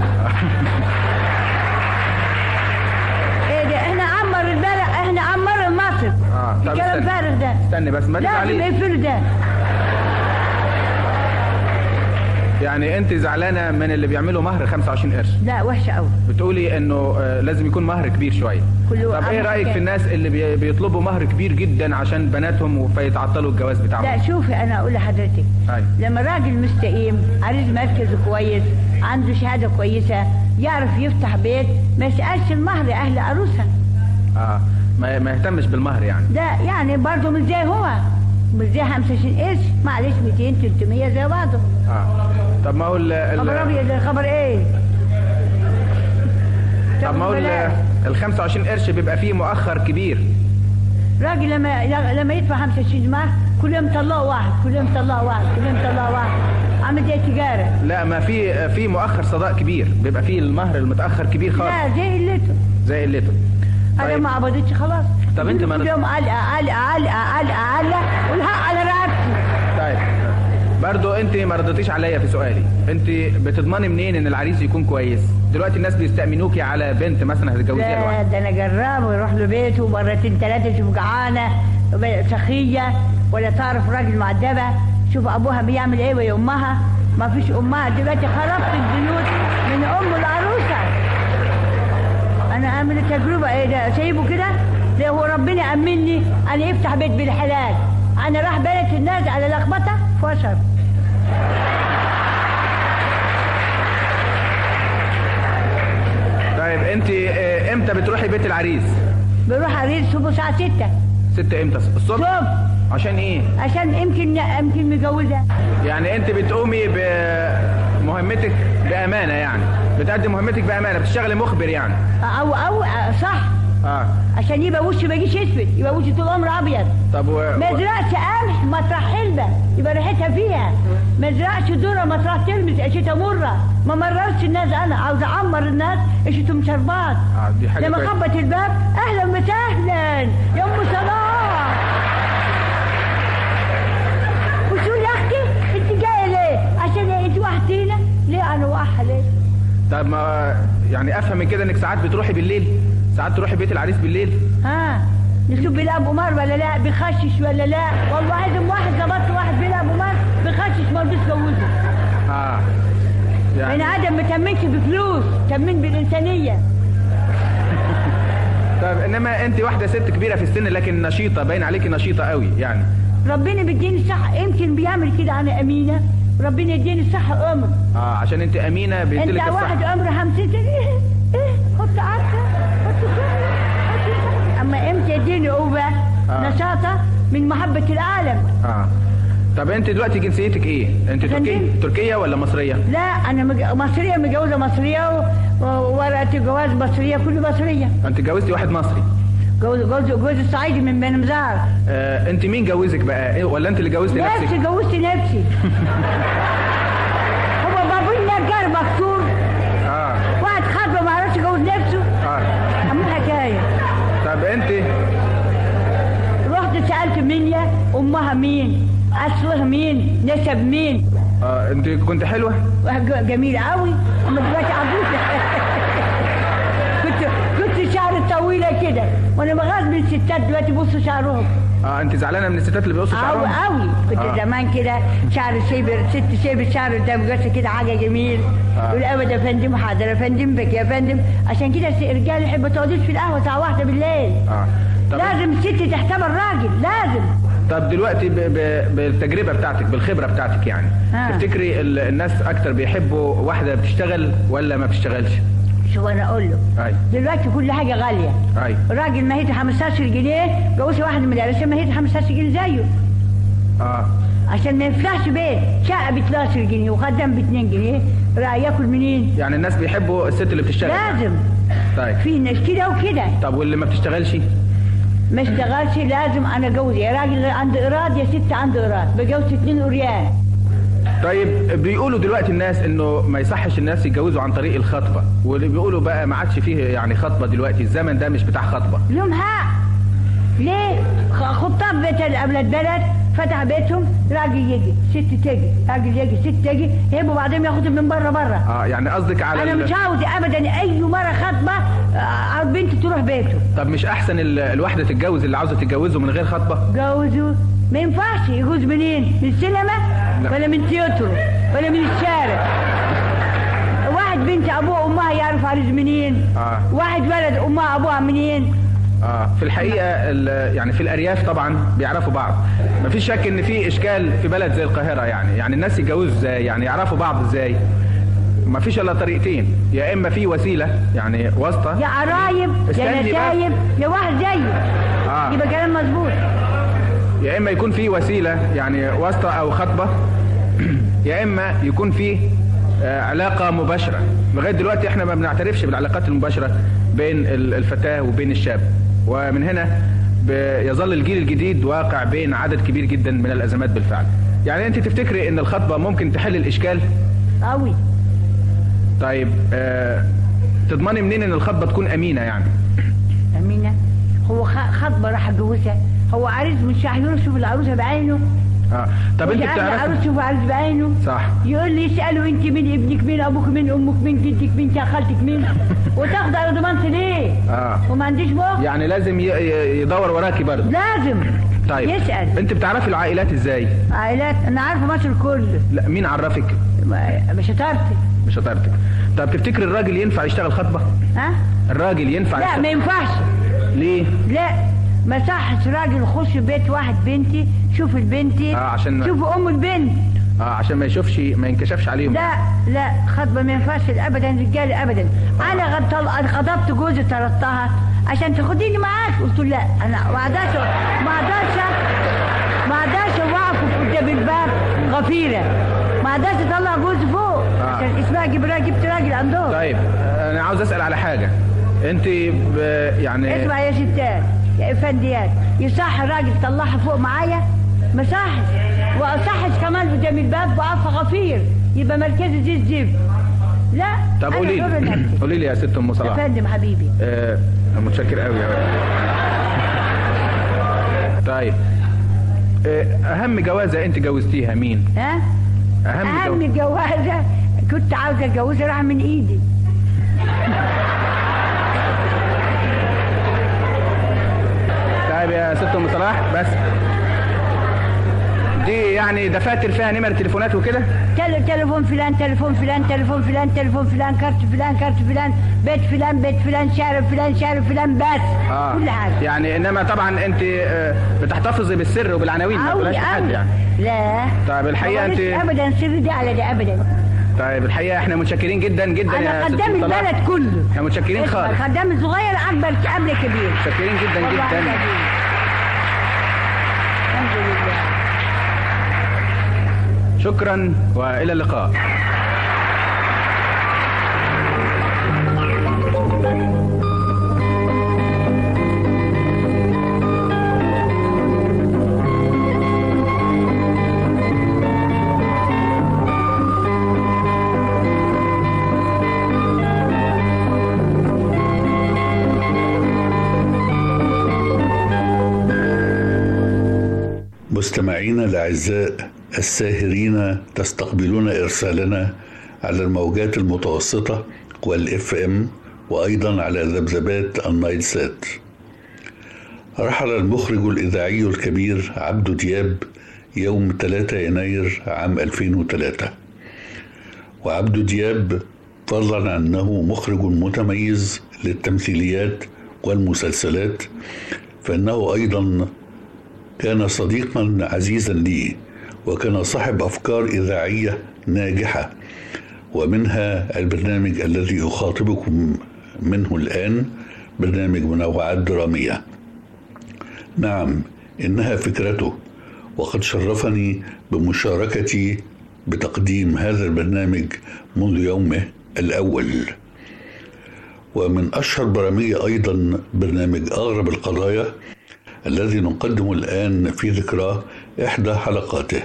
ايه ده احنا عمر البلد احنا عمر مصر اه طب الكلام استني. فارغ ده استني بس ما لازم تزعلي يقفل ده يعني انت زعلانه من اللي بيعملوا مهر 25 قرش لا وحشه قوي بتقولي انه آه، لازم يكون مهر كبير شويه كله طب ايه أهم رايك حاجة. في الناس اللي بي- بيطلبوا مهر كبير جدا عشان بناتهم فيتعطلوا الجواز بتاعهم لا شوفي انا اقول لحضرتك أيوة. لما راجل مستقيم عريس مركزه كويس عنده شهاده كويسه يعرف يفتح بيت ما يسالش المهر اهل عروسها اه ما, ما يهتمش بالمهر يعني ده يعني برضه مش زي هو مش زي 25 قرش معلش 200 300 زي بعضه اه طب ما هو ال- ال- خبر ابيض ده خبر ايه طب ما هو ال- بلاش. ال 25 قرش بيبقى فيه مؤخر كبير راجل لما لما يدفع 25 مهر كل يوم طلعوا واحد كل يوم طلعوا واحد كل يوم طلعوا واحد عامل زي تجاره لا ما في في مؤخر صداق كبير بيبقى فيه المهر المتاخر كبير خالص لا زي قلته زي قلته انا ما قبضتش خلاص طب انت ما كل يوم علقه علقه علقه علقه علقه والحق على رقبتي طيب برضو انت ما ردتيش عليا في سؤالي انت بتضمني منين ان العريس يكون كويس دلوقتي الناس بيستأمنوكي على بنت مثلا هتتجوزيها لا لوحدك ده انا جراب ويروح له بيته مرتين ثلاثه شوف جعانه سخيه ولا تعرف راجل معدبه شوف ابوها بيعمل ايه وهي امها ما فيش امها دلوقتي خربت البيوت من ام العروسه انا اعمل تجربه ايه ده سايبه كده ده هو ربنا امني انا يفتح بيت بالحلال انا راح بلد الناس على لخبطه فشل طيب انت اه، امتى بتروحي بيت العريس بروح عريس صبح الساعه 6 ستة امتى الصبح عشان ايه عشان يمكن يمكن مجوزه يعني انت بتقومي بمهمتك بامانه يعني بتقدم مهمتك بامانه بتشتغلي مخبر يعني او او صح اه عشان يبقى وشه ما يجيش اسود يبقى وشه طول عمره ابيض طب و... ما يزرعش قمح مطرح حلبة يبقى ريحتها فيها ما يزرعش ذره مطرح تلمس عيشتها مره ما مررش الناس انا عاوز اعمر الناس عيشتهم شربات اه دي حاجه لما كويسة. خبط الباب اهلا وسهلا يا ام صلاح وشو يا اختي انت جايه ليه عشان إيه؟ انت وحدينا ليه انا واحده ليه طب ما يعني افهم من كده انك ساعات بتروحي بالليل ساعات تروحي بيت العريس بالليل ها نشوف بيلعب قمار ولا لا بيخشش ولا لا والله عايزم واحد ظبطت واحد بيلعب قمار بيخشش ما رضيش جوزه اه بني ادم ما تمنش بفلوس تمن بالانسانيه طب انما انت واحده ست كبيره في السن لكن نشيطه باين عليكي نشيطه قوي يعني ربنا بيديني الصحه يمكن بيعمل كده انا امينه ربنا يديني الصحه عمر اه عشان انت امينه بيديلك انت واحد الصحه عمره 50 سنه ايه ايه حط عارفه حط كده حط كده. اما امتى يديني قوه آه. نشاطه من محبه العالم اه طب انت دلوقتي جنسيتك ايه انت تركيه فندم؟ تركيه ولا مصريه لا انا مج... مصريه متجوزه مصريه و- وورقه الجواز مصريه كله مصريه انت اتجوزتي واحد مصري جوز جوز جوز الصعيدي من بني مزار آه انت مين جوزك بقى إيه، ولا انت اللي جوزتي نفسي نفسك جوزت نفسي هو بابوي نجار مكسور اه واحد خاطبه ما عرفش يجوز نفسه اه عمل حكايه طب انت رحت سالت منيا امها مين اصلها مين نسب مين اه انت كنت حلوه ج- جميله قوي اما دلوقتي عجوزه كنت كنت شعري طويله كده وانا بغاز من الستات دلوقتي بصوا شعرهم اه انت زعلانه من الستات اللي بيقصوا قوي شعرهم قوي كنت آه. زمان كده شعر شيبر ست شيبر شعر قدام جوزها كده حاجه جميل آه. يقول ابدا يا فندم حاضر يا فندم بك يا فندم عشان كده الس- الرجال يحبوا تقعدوش في القهوه الساعه واحده بالليل اه طب لازم الست تحتمل راجل لازم طب دلوقتي ب... ب... بالتجربه بتاعتك بالخبره بتاعتك يعني آه. تفتكري ال... الناس اكتر بيحبوا واحده بتشتغل ولا ما بتشتغلش شو انا اقول له اي دلوقتي كل حاجه غاليه اي راجل ما هي 15 جنيه جوز واحد من العرسان ما هي 15 جنيه زيه اه عشان ما يفتحش بيت شقه ب 12 جنيه وخدام ب 2 جنيه راح ياكل منين يعني الناس بيحبوا الست اللي بتشتغل لازم طيب في ناس كده وكده طب واللي ما بتشتغلش ما اشتغلش لازم انا جوزي يا راجل عنده ايراد يا ست عنده ايراد بجوز اتنين قريان طيب بيقولوا دلوقتي الناس انه ما يصحش الناس يتجوزوا عن طريق الخطبه واللي بيقولوا بقى ما عادش فيه يعني خطبه دلوقتي الزمن ده مش بتاع خطبه لهم حق ليه خ- خطاب بيت اولاد بلد فتح بيتهم راجل يجي ست تجي راجل يجي ست تجي يهبوا بعدين ياخدوا من بره بره اه يعني قصدك على انا ال- مش عاوز ابدا اي مره خطبه آه، بنت تروح بيته طب مش احسن ال- الواحده تتجوز اللي عاوزه تتجوزه من غير خطبه جوزوا ما ينفعش يجوز منين من السينما ولا من تياترو ولا من الشارع واحد بنت ابوها وامها يعرف عريس منين آه. واحد ولد امها ابوها منين اه في الحقيقه ال- يعني في الارياف طبعا بيعرفوا بعض مفيش شك ان في اشكال في بلد زي القاهره يعني يعني الناس يتجوزوا ازاي يعني يعرفوا بعض ازاي مفيش الا طريقتين يا اما في وسيله يعني واسطه يا قرايب يا استني بقى. نسايب يا واحد زيي آه. يبقى كلام مظبوط يا اما يكون في وسيله يعني واسطه او خطبه يا اما يكون في آه، علاقه مباشره لغايه دلوقتي احنا ما بنعترفش بالعلاقات المباشره بين ال- الفتاه وبين الشاب ومن هنا ب- يظل الجيل الجديد واقع بين عدد كبير جدا من الازمات بالفعل يعني انت تفتكري ان الخطبه ممكن تحل الاشكال قوي طيب آه تضمني منين ان الخطبه تكون امينه يعني امينه هو خ- خطبه راح اتجوزها هو عريس مش راح يروح يشوف العروسه بعينه اه طب انت مش عارف بتعرفي العروس يشوف عريس بعينه صح يقول لي يسالوا انت مين ابنك مين ابوك مين امك مين جدك مين يا خالتك مين وتاخد على ضمانتي ليه اه وما عنديش مخ يعني لازم ي- ي- يدور وراكي برضه لازم طيب يسأل. انت بتعرفي العائلات ازاي عائلات انا عارفه مصر كله لا مين عرفك ما- مش هتعرفي مش هتعرفك طب تفتكر الراجل ينفع يشتغل خطبه ها الراجل ينفع لا يشتغل ما ينفعش ليه لا ما صحش راجل يخش بيت واحد بنتي شوف البنتي اه عشان شوف ام البنت اه عشان ما يشوفش ما ينكشفش عليهم لا لا خطبه ما ينفعش ابدا رجال ابدا انا غد- طل- أنا خطبت جوزي طردتها عشان تاخديني معاك قلت له لا انا ما اقدرش ما اقدرش ما اقدرش اوقف قدام الباب غفيره ما اقدرش اطلع جوزي فوق آه. عشان اسمها جيب راجل جبت راجل عندهم طيب انا عاوز اسال على حاجه انت ب... يعني اسمع يا ستات يا افنديات يصح الراجل يطلعها فوق معايا ما صحش واصحش كمان قدام الباب واقف غفير يبقى مركزي زي الزفت لا طب أنا قولي حر لي نفسي. قولي لي يا ست ام يا صلاح فندم حبيبي آه متشكر قوي قوي طيب آه اهم جوازه انت جوزتيها مين ها اهم, اهم جو... جوازه كنت عاوزه اتجوزها راح من ايدي طيب يا ست ام صلاح بس دي يعني دفاتر فيها نمر تليفونات وكده تل... تليفون فلان تليفون فلان تليفون فلان تليفون فلان كارت فلان كارت فلان بيت فلان بيت فلان شارع فلان شارع فلان بس اه كل حاجه يعني انما طبعا انت آه بتحتفظي بالسر وبالعناوين ما أوي تقولهاش لحد أوي. يعني لا طيب الحقيقه ما انت قالش ابدا سر دي على دي ابدا طيب الحقيقه احنا متشكرين جدا جدا انا يا ست خدام أم صلاح. البلد كله احنا متشكرين اسمع، خالص خدام الصغير اكبر قبل الكبير متشكرين جدا والله جدا العظيم. الحمد لله شكرا والى اللقاء مستمعينا الاعزاء الساهرين تستقبلون ارسالنا على الموجات المتوسطه والاف ام وايضا على ذبذبات النايل سات رحل المخرج الاذاعي الكبير عبدو دياب يوم 3 يناير عام 2003 وعبدو دياب فضلا عن انه مخرج متميز للتمثيليات والمسلسلات فانه ايضا كان صديقا عزيزا لي وكان صاحب افكار اذاعيه ناجحه ومنها البرنامج الذي اخاطبكم منه الان برنامج منوعات دراميه نعم انها فكرته وقد شرفني بمشاركتي بتقديم هذا البرنامج منذ يومه الاول ومن اشهر برامجي ايضا برنامج اغرب القضايا الذي نقدم الآن في ذكرى إحدى حلقاته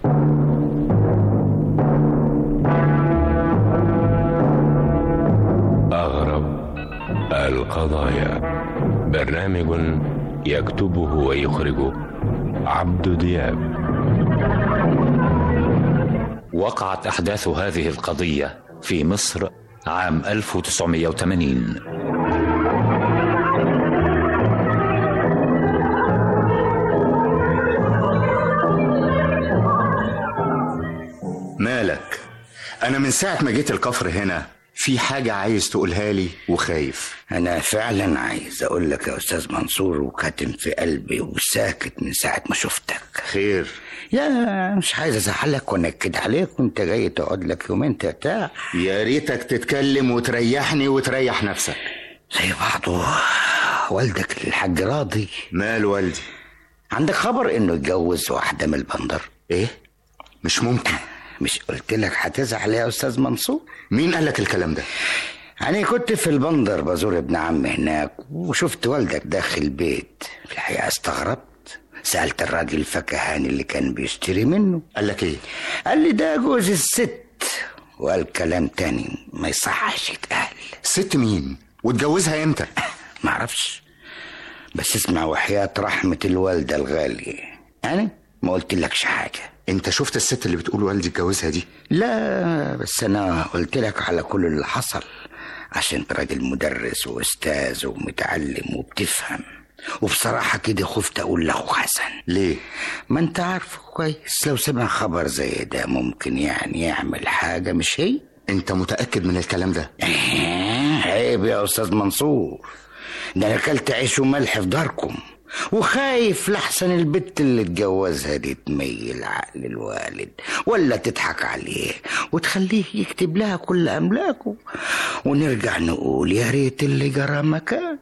أغرب القضايا برنامج يكتبه ويخرجه عبد دياب وقعت أحداث هذه القضية في مصر عام 1980 مالك انا من ساعه ما جيت الكفر هنا في حاجه عايز تقولها لي وخايف أنا فعلا عايز أقول لك يا أستاذ منصور وكاتم في قلبي وساكت من ساعة ما شفتك خير يا مش عايز أزعلك وأنكد عليك وأنت جاي تقعد لك يومين ترتاح يا ريتك تتكلم وتريحني وتريح نفسك زي بعضه والدك الحاج راضي مال والدي عندك خبر إنه اتجوز واحدة من البندر إيه؟ مش ممكن مش قلت لك هتزعل يا أستاذ منصور مين قال لك الكلام ده أنا كنت في البندر بزور ابن عمي هناك وشفت والدك داخل البيت في الحقيقة استغربت سألت الراجل الفكهاني اللي كان بيشتري منه قال لك ايه قال لي ده جوز الست وقال كلام تاني ما يصحش يتقال ست مين واتجوزها امتى معرفش بس اسمع وحياة رحمة الوالدة الغالية أنا ما قلت لكش حاجة انت شفت الست اللي بتقول والدي اتجوزها دي لا بس أنا قلت لك على كل اللي حصل عشان أنت راجل مدرس وأستاذ ومتعلم وبتفهم وبصراحة كده خفت أقول لأخو حسن ليه؟ ما أنت عارفه كويس لو سمع خبر زي ده ممكن يعني يعمل حاجة مش هي انت متأكد من الكلام ده؟ عيب يا أستاذ منصور ده أنا أكلت عيش وملح في داركم وخايف لحسن البت اللي اتجوزها دي تميل عقل الوالد ولا تضحك عليه وتخليه يكتب لها كل أملاكه ونرجع نقول يا ريت اللي جرى مكان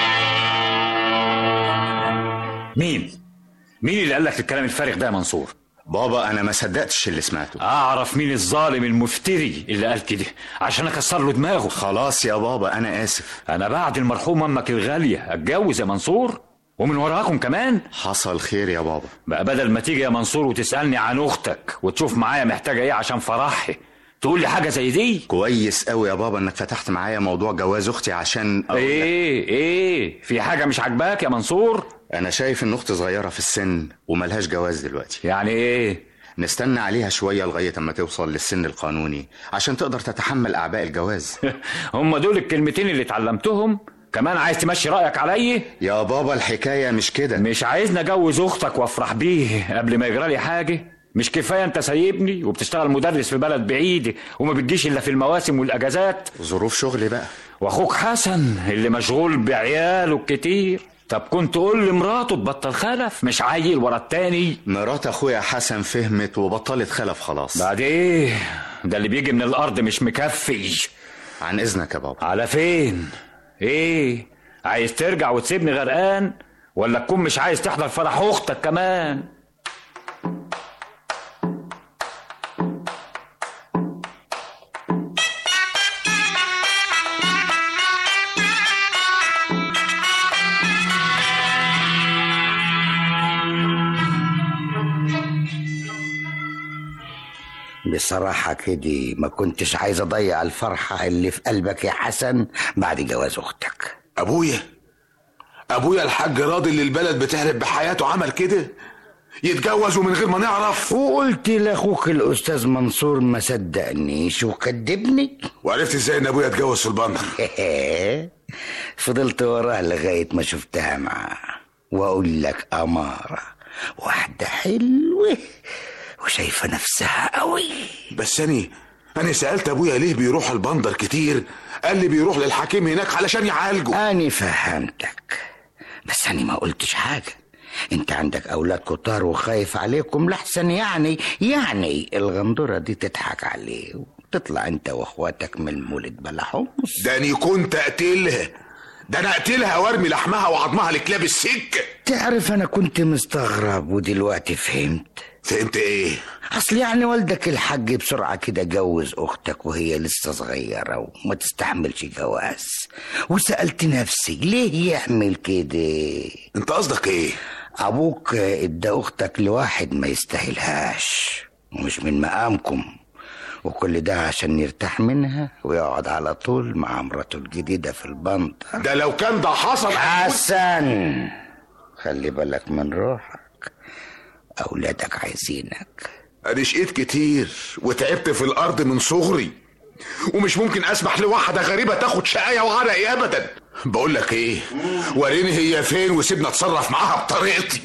مين؟ مين اللي قال لك الكلام الفارغ ده يا منصور؟ بابا انا ما صدقتش اللي سمعته اعرف مين الظالم المفتري اللي قال كده عشان اكسر له دماغه خلاص يا بابا انا اسف انا بعد المرحوم امك الغاليه اتجوز يا منصور ومن وراكم كمان حصل خير يا بابا بقى بدل ما تيجي يا منصور وتسالني عن اختك وتشوف معايا محتاجه ايه عشان فرحي تقول لي حاجه زي دي كويس قوي يا بابا انك فتحت معايا موضوع جواز اختي عشان أقول لك. ايه ايه في حاجه مش عاجباك يا منصور انا شايف ان اختي صغيره في السن وملهاش جواز دلوقتي يعني ايه نستنى عليها شويه لغايه اما توصل للسن القانوني عشان تقدر تتحمل اعباء الجواز هم دول الكلمتين اللي اتعلمتهم كمان عايز تمشي رايك عليا يا بابا الحكايه مش كده مش عايزني اجوز اختك وافرح بيه قبل ما يجرى لي حاجه مش كفايه انت سايبني وبتشتغل مدرس في بلد بعيد وما بتجيش الا في المواسم والاجازات ظروف شغلي بقى واخوك حسن اللي مشغول بعياله كتير طب كنت تقول لمراته تبطل خلف مش عيل ورا التاني مرات اخويا حسن فهمت وبطلت خلف خلاص بعد ايه ده اللي بيجي من الارض مش مكفي عن اذنك يا بابا على فين ايه عايز ترجع وتسيبني غرقان ولا تكون مش عايز تحضر فرح اختك كمان بصراحة كده ما كنتش عايز أضيع الفرحة اللي في قلبك يا حسن بعد جواز أختك ابويا ابويا الحاج راضي اللي البلد بتهرب بحياته عمل كده يتجوز ومن غير ما نعرف وقلت لاخوك الاستاذ منصور ما صدقنيش وكدبني وعرفت ازاي ان ابويا اتجوز في البندر فضلت وراه لغايه ما شفتها معاه واقول لك اماره واحده حلوه وشايفه نفسها قوي بس اني انا سالت ابويا ليه بيروح البندر كتير قال لي بيروح للحكيم هناك علشان يعالجه اني فهمتك بس اني ما قلتش حاجه انت عندك اولاد كتار وخايف عليكم لحسن يعني يعني الغندوره دي تضحك عليه وتطلع انت واخواتك من المولد بلا حمص ده اني كنت اقتلها ده انا اقتلها وارمي لحمها وعظمها لكلاب السكه تعرف انا كنت مستغرب ودلوقتي فهمت فهمت ايه اصل يعني والدك الحاج بسرعه كده جوز اختك وهي لسه صغيره وما تستحملش جواز وسالت نفسي ليه يعمل كده انت قصدك ايه ابوك ادى اختك لواحد ما يستاهلهاش ومش من مقامكم وكل ده عشان يرتاح منها ويقعد على طول مع مراته الجديدة في البندر ده لو كان ده حصل حسن خلي بالك من روحك أولادك عايزينك أنا شقيت كتير وتعبت في الأرض من صغري ومش ممكن أسمح لواحدة غريبة تاخد شقاية وعرقي أبدا بقول لك إيه وريني هي فين وسيبنا أتصرف معاها بطريقتي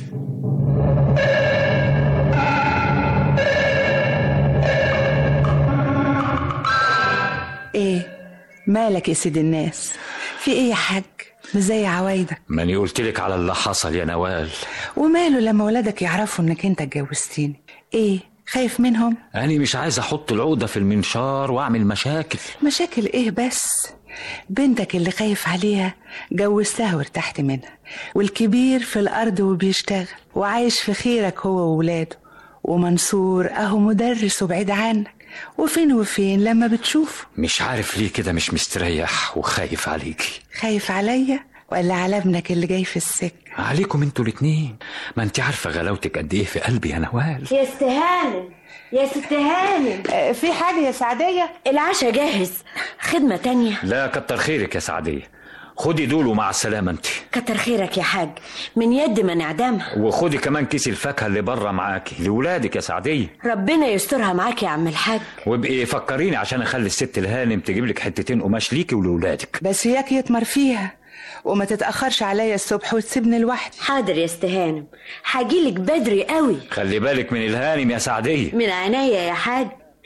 مالك يا سيد الناس في ايه يا حاج مش زي عوايدك ماني قلت لك على اللي حصل يا نوال وماله لما ولادك يعرفوا انك انت اتجوزتني ايه خايف منهم أنا مش عايز أحط العقدة في المنشار وأعمل مشاكل مشاكل ايه بس بنتك اللي خايف عليها جوزتها وارتحت منها والكبير في الارض وبيشتغل وعايش في خيرك هو وولاده ومنصور اهو مدرس وبعيد عنك وفين وفين لما بتشوفه مش عارف ليه كده مش مستريح وخايف عليكي خايف عليا ولا على ابنك اللي جاي في السكة عليكم انتوا الاتنين ما انت عارفة غلاوتك قد ايه في قلبي يا نوال يا ست هانم يا ست هانم في حاجة يا سعدية العشاء جاهز خدمة تانية لا كتر خيرك يا سعدية خدي دول ومع السلامة انت كتر خيرك يا حاج من يد ما نعدمها وخدي كمان كيس الفاكهة اللي بره معاكي لولادك يا سعدية ربنا يسترها معاك يا عم الحاج وابقي فكريني عشان اخلي الست الهانم تجيب لك حتتين قماش ليكي ولولادك بس ياك يتمر فيها وما تتأخرش عليا الصبح وتسيبني لوحدي حاضر يا ست هانم هجيلك بدري قوي خلي بالك من الهانم يا سعدية من عينيا يا حاج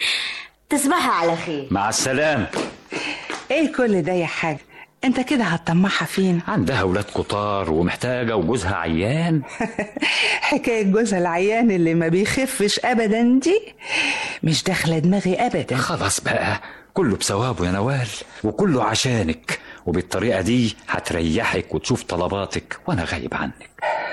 تصبحي على خير مع السلامة ايه كل ده يا حاج انت كده هتطمعها فينا عندها ولاد كتار ومحتاجة وجوزها عيان حكاية جوزها العيان اللي ما بيخفش ابدا دي مش داخلة دماغي ابدا خلاص بقى كله بثوابه يا نوال وكله عشانك وبالطريقة دي هتريحك وتشوف طلباتك وانا غايب عنك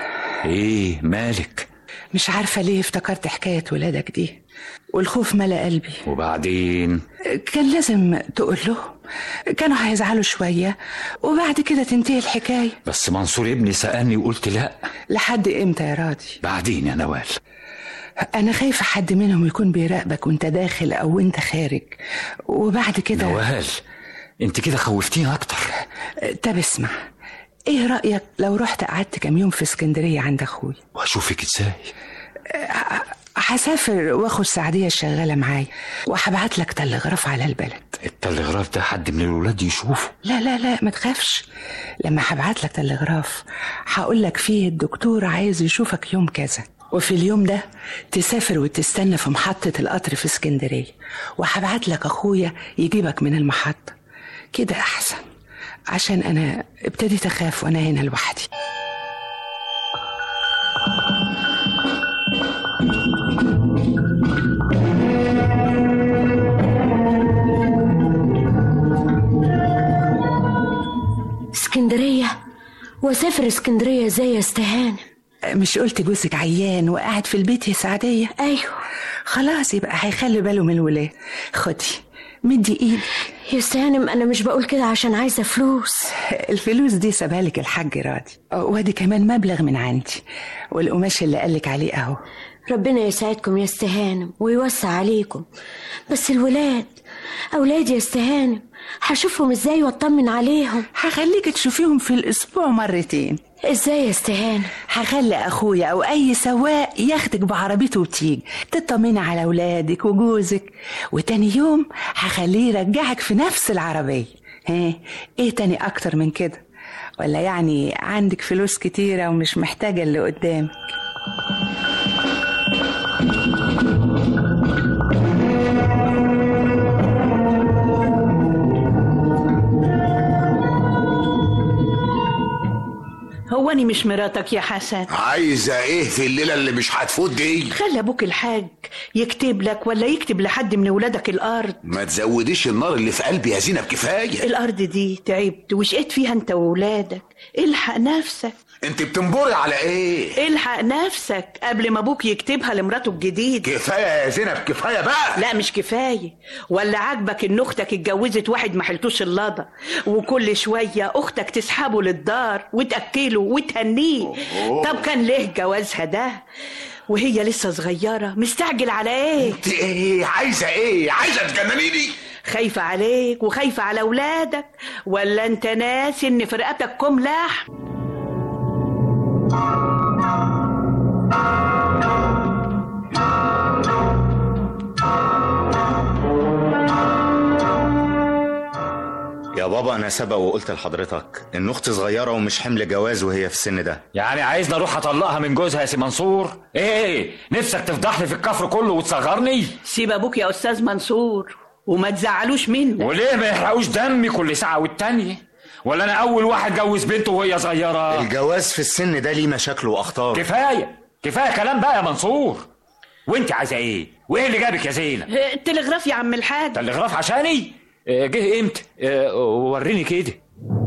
ايه مالك مش عارفة ليه افتكرت حكاية ولادك دي والخوف ملا قلبي وبعدين كان لازم تقول لهم كانوا هيزعلوا شوية وبعد كده تنتهي الحكاية بس منصور ابني سألني وقلت لا لحد امتى يا راضي بعدين يا نوال أنا خايفة حد منهم يكون بيراقبك وأنت داخل أو وأنت خارج وبعد كده نوال انت كده خوفتيني اكتر طب اسمع ايه رأيك لو رحت قعدت كام يوم في اسكندرية عند اخوي واشوفك ازاي هسافر واخد سعدية الشغالة معايا وهبعت لك تلغراف على البلد التلغراف ده حد من الولاد يشوفه لا لا لا ما تخافش لما هبعت لك تلغراف هقول لك فيه الدكتور عايز يشوفك يوم كذا وفي اليوم ده تسافر وتستنى في محطة القطر في اسكندرية وهبعت لك أخويا يجيبك من المحطة كده أحسن عشان أنا ابتديت أخاف وأنا هنا لوحدي اسكندرية واسافر اسكندرية ازاي يا استهانة مش قلت جوزك عيان وقاعد في البيت يا سعدية ايوه خلاص يبقى هيخلي باله من الولاد خدي مدي ايدك يا سالم انا مش بقول كده عشان عايزة فلوس الفلوس دي سابها لك الحاج راضي وادي كمان مبلغ من عندي والقماش اللي قالك عليه اهو ربنا يسعدكم يا استهانم ويوسع عليكم بس الولاد اولادي يا استهانم هشوفهم ازاي واطمن عليهم هخليك تشوفيهم في الاسبوع مرتين ازاي يا استهانة هخلي اخويا او اي سواق ياخدك بعربيته وتيجي تطمني على اولادك وجوزك وتاني يوم هخليه يرجعك في نفس العربية ها ايه تاني اكتر من كده ولا يعني عندك فلوس كتيرة ومش محتاجة اللي قدامك هو أنا مش مراتك يا حسن عايزة ايه في الليلة اللي مش هتفوت دي خلي أبوك الحاج يكتب لك ولا يكتب لحد من ولادك الأرض ما تزوديش النار اللي في قلبي يا زينب كفاية الأرض دي تعبت وشقيت فيها أنت وولادك الحق نفسك انت بتنبري على ايه الحق نفسك قبل ما ابوك يكتبها لمراته الجديد كفايه يا زينب كفايه بقى لا مش كفايه ولا عاجبك ان اختك اتجوزت واحد ما حلتوش اللضا وكل شويه اختك تسحبه للدار وتاكله وتهنيه طب كان ليه جوازها ده وهي لسه صغيره مستعجل على ايه انت ايه عايزه ايه عايزه تجننيني خايفه عليك وخايفه على اولادك ولا انت ناسي ان في رقبتك كم لحم يا بابا انا سبق وقلت لحضرتك ان اختي صغيره ومش حمل جواز وهي في السن ده يعني عايزني اروح اطلقها من جوزها يا سي منصور ايه ايه نفسك تفضحني في الكفر كله وتصغرني سيب ابوك يا استاذ منصور وما تزعلوش مني وليه ما يحرقوش دمي كل ساعة والتانية ولا أنا أول واحد جوز بنته وهي صغيرة الجواز في السن ده ليه مشاكله واخطار كفاية كفاية كلام بقى يا منصور وانت عايزة ايه وايه اللي جابك يا زينة التلغراف يا عم الحاج تلغراف عشاني آه، جه امتى آه، وريني كده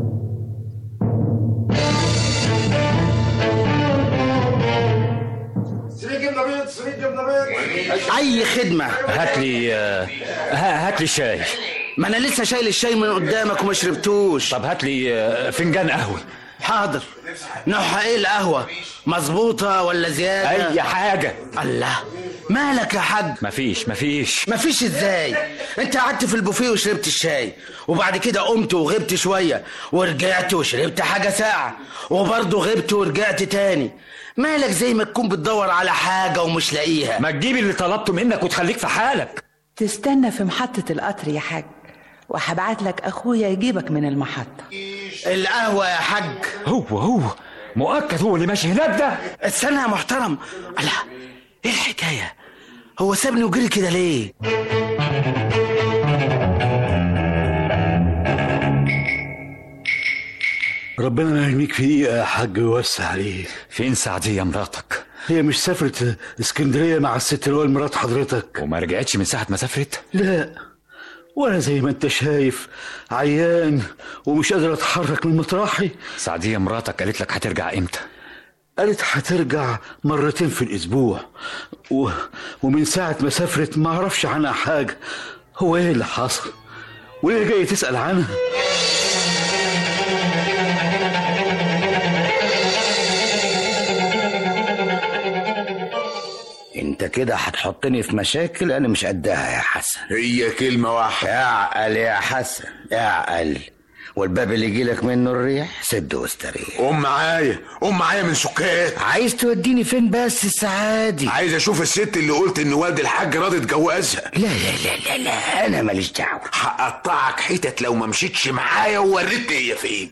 سرير جبنه بيض سرير جبنه بيض اي خدمه هات لي آه، ها- هات لي شاي ما انا لسه شايل الشاي من قدامك وما شربتوش طب هات لي آه، فنجان قهوه حاضر نوعها ايه القهوه مظبوطه ولا زياده اي حاجه الله مالك يا حاج مفيش مفيش مفيش ازاي انت قعدت في البوفيه وشربت الشاي وبعد كده قمت وغبت شويه ورجعت وشربت حاجه ساعه وبرضه غبت ورجعت تاني مالك زي ما تكون بتدور على حاجه ومش لاقيها ما تجيب اللي طلبته منك وتخليك في حالك تستنى في محطة القطر يا حاج وهبعت لك أخويا يجيبك من المحطة القهوه يا حاج هو هو مؤكد هو اللي ماشي هناك ده استنى يا محترم الله ايه الحكايه هو سابني وجري كده ليه ربنا ما يرميك في دقيقة يا حاج ويوسع عليك فين سعدية مراتك هي مش سافرت اسكندرية مع الست اللي هو مرات حضرتك وما رجعتش من ساعة ما سافرت لا وانا زي ما انت شايف عيان ومش قادر اتحرك من مطرحي سعدية مراتك قالت لك هترجع امتى قالت هترجع مرتين في الاسبوع و... ومن ساعة ما سافرت ما اعرفش عنها حاجة هو ايه اللي حصل وليه جاي تسأل عنها انت كده هتحطني في مشاكل انا مش قدها يا حسن هي كلمة واحدة اعقل يا حسن اعقل والباب اللي يجيلك منه الريح سد واستريح قوم معايا قوم معايا من سكات عايز توديني فين بس السعادي عايز اشوف الست اللي قلت ان والد الحاج راضي اتجوزها لا لا لا لا لا انا ماليش دعوه هقطعك حتت لو ما مشيتش معايا ووريتني هي فين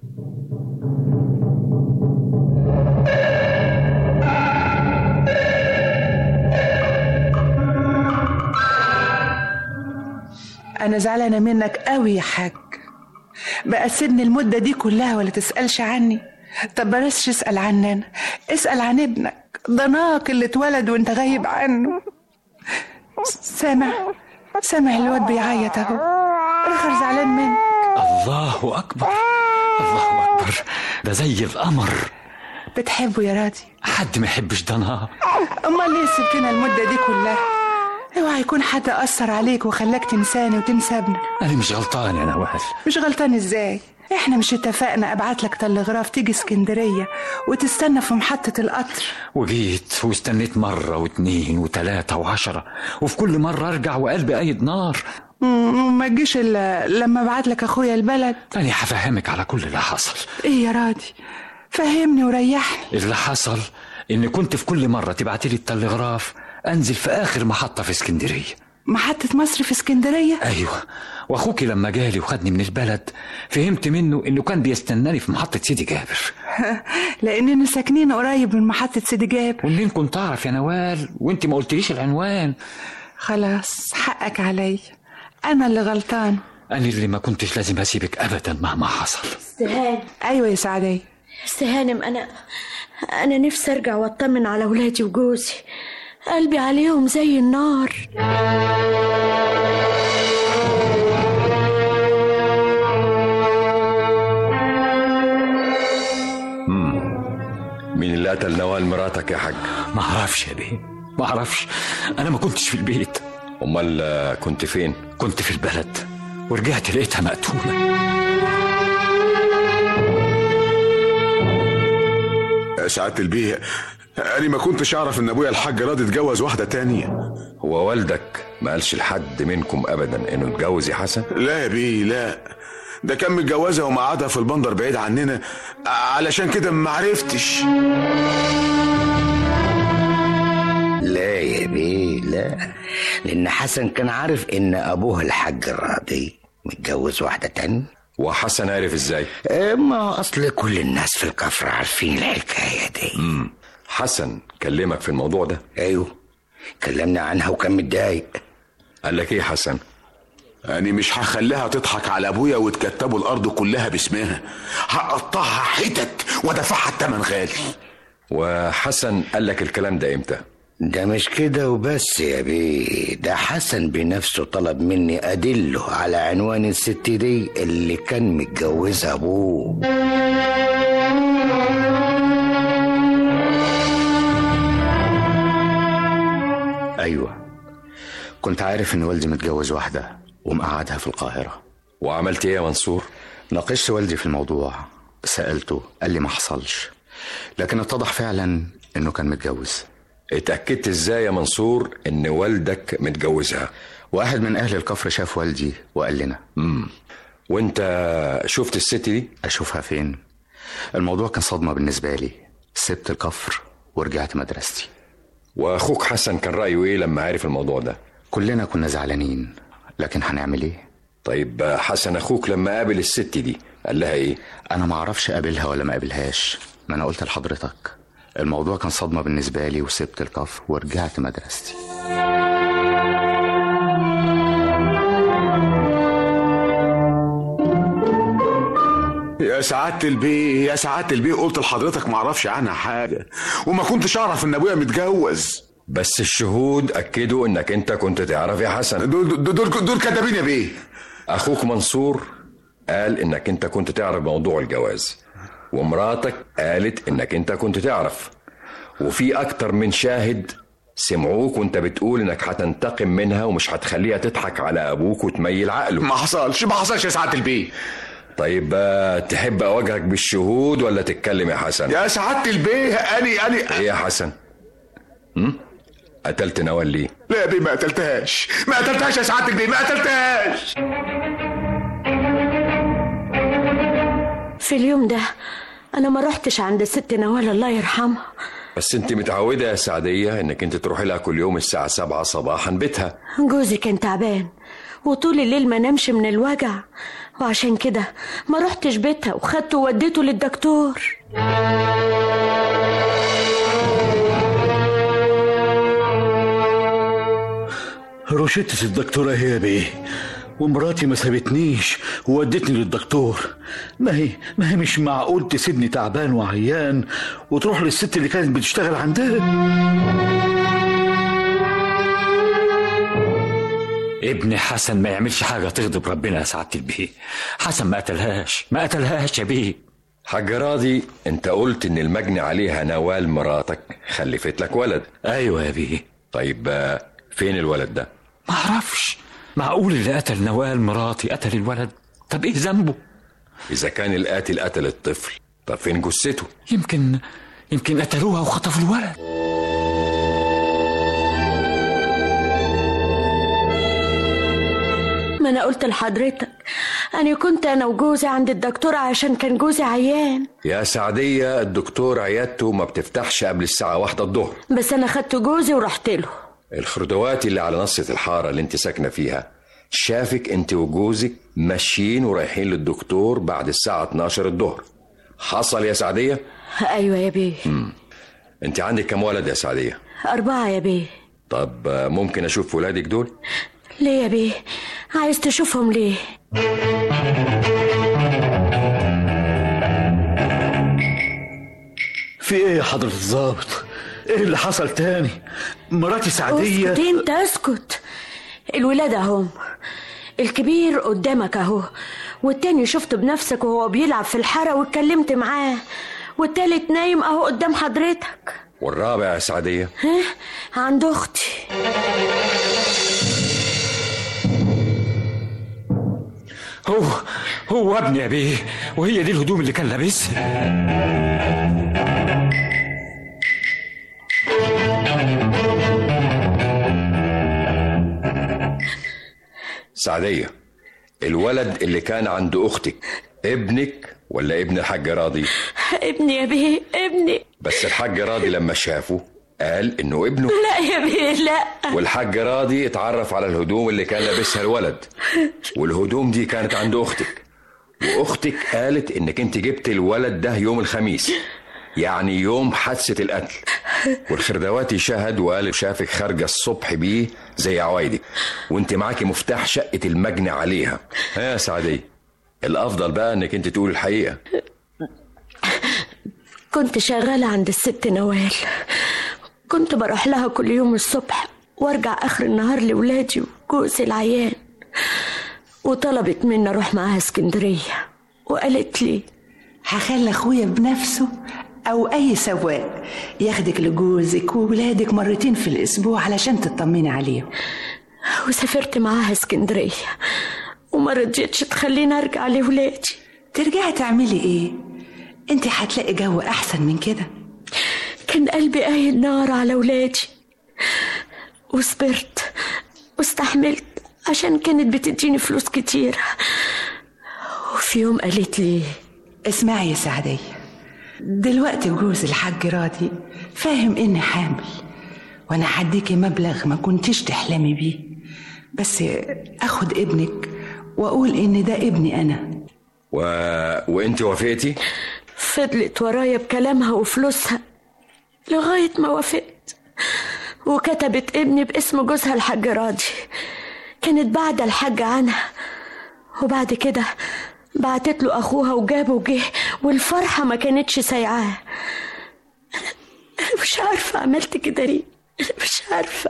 أنا زعلانة منك قوي يا حاج بقى سيبني المدة دي كلها ولا تسألش عني طب بلاش تسأل عني أنا اسأل عن ابنك ضناك اللي اتولد وانت غايب عنه سامع سامع الواد بيعيط اهو الاخر زعلان منك الله أكبر الله أكبر ده زي القمر بتحبه يا راضي حد ما يحبش ضناه امال ليه سبتنا المدة دي كلها اوعى يكون حد أثر عليك وخلاك تنساني وتنسى ابنك أنا مش غلطان يا نوال مش غلطان ازاي احنا مش اتفقنا ابعت لك تلغراف تيجي اسكندرية وتستنى في محطة القطر وجيت واستنيت مرة واتنين وتلاتة وعشرة وفي كل مرة أرجع وقلبي قايد نار مم، وما تجيش الا لما ابعت لك اخويا البلد أنا هفهمك على كل اللي حصل ايه يا راضي فهمني وريحني اللي حصل إن كنت في كل مرة تبعتلي التلغراف أنزل في آخر محطة في اسكندرية محطة مصر في اسكندرية أيوة وأخوكي لما جالي وخدني من البلد فهمت منه إنه كان بيستناني في محطة سيدي جابر لاننا ساكنين قريب من محطة سيدي جابر ومنين كنت أعرف يا نوال وأنت ما قلتليش العنوان خلاص حقك عليا انا اللي غلطان أنا اللي ما كنتش لازم أسيبك أبدا مهما حصل استهان ايوه يا سعدية استهانم انا انا نفسي ارجع واطمن على ولادي وجوزي قلبي عليهم زي النار مين اللي قتل نوال مراتك يا حاج ما أعرفش يا بيه ما أعرفش أنا ما كنتش في البيت امال آه، كنت فين كنت في البلد ورجعت لقيتها مقتولة يا سعادة البيه أنا ما كنتش أعرف إن أبويا الحاج راضي اتجوز واحدة تانية هو والدك ما قالش لحد منكم ابدا انه اتجوز يا حسن لا يا بيه لا ده كان متجوزها ومقعدها في البندر بعيد عننا علشان كده ما عرفتش لا يا بيه لا لان حسن كان عارف ان ابوه الحاج راضي متجوز واحده تانية وحسن عرف ازاي ما اصل كل الناس في الكفر عارفين الحكايه دي امم حسن كلمك في الموضوع ده ايوه كلمنا عنها وكان متضايق قال لك ايه حسن أنا مش هخليها تضحك على أبويا وتكتبوا الأرض كلها باسمها هقطعها حتت وأدفعها التمن غالي وحسن قال لك الكلام ده امتى ده مش كده وبس يا بيه ده حسن بنفسه طلب مني أدله على عنوان الست دي اللي كان متجوزها أبوه أيوة كنت عارف إن والدي متجوز واحدة ومقعدها في القاهرة وعملت إيه يا منصور؟ ناقشت والدي في الموضوع سألته قال لي ما حصلش لكن اتضح فعلا إنه كان متجوز اتأكدت ازاي يا منصور ان والدك متجوزها واحد من أهل الكفر شاف والدي وقال لنا امم وانت شفت الست دي أشوفها فين الموضوع كان صدمة بالنسبة لي سبت الكفر ورجعت مدرستي واخوك حسن كان رأيه ايه لما عرف الموضوع ده كلنا كنا زعلانين لكن هنعمل ايه طيب حسن اخوك لما قابل الست دي قال لها ايه انا ما اعرفش اقابلها ولا ما اقابلهاش ما انا قلت لحضرتك الموضوع كان صدمة بالنسبة لي وسبت الكفر ورجعت مدرستي يا سعادة البيه يا سعادة البيه قلت لحضرتك ما اعرفش عنها حاجة وما كنتش اعرف ان ابويا متجوز بس الشهود اكدوا انك انت كنت تعرف يا حسن دول دول دول, دول كدابين يا بيه اخوك منصور قال انك انت كنت تعرف موضوع الجواز ومراتك قالت انك انت كنت تعرف وفي اكتر من شاهد سمعوك وانت بتقول انك هتنتقم منها ومش هتخليها تضحك على ابوك وتميل عقله ما حصلش ما حصلش يا سعادة البيه طيب آه، تحب اواجهك بالشهود ولا تتكلم يا حسن يا سعادة البيه اني اني ايه يا حسن هم؟ قتلت نوال ليه لا يا بيه ما قتلتهاش ما قتلتهاش يا سعادة البيه ما قتلتهاش في اليوم ده أنا ما رحتش عند الست نوال الله يرحمها بس انت متعودة يا سعدية انك انت تروحي لها كل يوم الساعة سبعة صباحا بيتها جوزي كان تعبان وطول الليل ما نامش من الوجع وعشان كده ما رحتش بيتها وخدته ووديته للدكتور روشتة الدكتورة هي بيه ومراتي ما سابتنيش وودتني للدكتور ما هي ما هي مش معقول تسيبني تعبان وعيان وتروح للست اللي كانت بتشتغل عندها ابن حسن ما يعملش حاجة تغضب ربنا يا سعادة البيه حسن ما قتلهاش ما قتلهاش يا بيه حاج راضي انت قلت ان المجني عليها نوال مراتك خلفت لك ولد ايوه يا بيه طيب آه، فين الولد ده ما اعرفش معقول اللي قتل نوال مراتي قتل الولد طب ايه ذنبه اذا كان القاتل قتل الطفل طب فين جثته يمكن يمكن قتلوها وخطفوا الولد ما أنا قلت لحضرتك أنا كنت أنا وجوزي عند الدكتور عشان كان جوزي عيان يا سعدية الدكتور عيادته ما بتفتحش قبل الساعة واحدة الظهر بس أنا خدت جوزي ورحت له الخردوات اللي على نصة الحارة اللي انت ساكنة فيها شافك انت وجوزك ماشيين ورايحين للدكتور بعد الساعة 12 الظهر حصل يا سعدية؟ أيوة يا بيه مم. انت عندك كم ولد يا سعدية؟ أربعة يا بيه طب آه، ممكن اشوف ولادك دول؟ ليه يا بيه عايز تشوفهم ليه في ايه يا حضرة الظابط ايه اللي حصل تاني مراتي سعدية اسكت انت اسكت الولاد اهم الكبير قدامك اهو والتاني شفته بنفسك وهو بيلعب في الحارة واتكلمت معاه والتالت نايم اهو قدام حضرتك والرابع يا سعدية؟ ها عند اختي هو هو ابني يا بيه وهي دي الهدوم اللي كان لابسها سعدية الولد اللي كان عند اختك ابنك ولا ابن الحاج راضي؟ ابني يا بيه ابني بس الحاج راضي لما شافه قال انه ابنه لا يا بيه لا والحاج راضي اتعرف على الهدوم اللي كان لابسها الولد والهدوم دي كانت عند اختك واختك قالت انك انت جبت الولد ده يوم الخميس يعني يوم حادثة القتل والخردواتي شهد وقال شافك خارجة الصبح بيه زي عوايدك وانت معاكي مفتاح شقة المجني عليها ها يا سعدية الأفضل بقى انك انت تقول الحقيقة كنت شغالة عند الست نوال كنت بروح لها كل يوم الصبح وارجع اخر النهار لولادي وجوزي العيان وطلبت مني اروح معاها اسكندرية وقالت لي هخلي اخويا بنفسه او اي سواق ياخدك لجوزك وولادك مرتين في الاسبوع علشان تطمني عليهم وسافرت معاها اسكندرية وما رضيتش تخليني ارجع لولادي ترجعي تعملي ايه انت هتلاقي جو احسن من كده كان قلبي قايل نار على ولادي وصبرت واستحملت عشان كانت بتديني فلوس كتير وفي يوم قالت لي اسمعي يا سعدية دلوقتي جوز الحاج راضي فاهم اني حامل وانا هديكي مبلغ ما كنتش تحلمي بيه بس اخد ابنك واقول ان ده ابني انا و... وانت وافقتي فضلت ورايا بكلامها وفلوسها لغاية ما وافقت وكتبت ابني باسم جوزها الحاج راضي كانت بعد الحاج عنها وبعد كده بعتت له اخوها وجابه وجه والفرحه ما كانتش سايعاه انا مش عارفه عملت كده ليه انا مش عارفه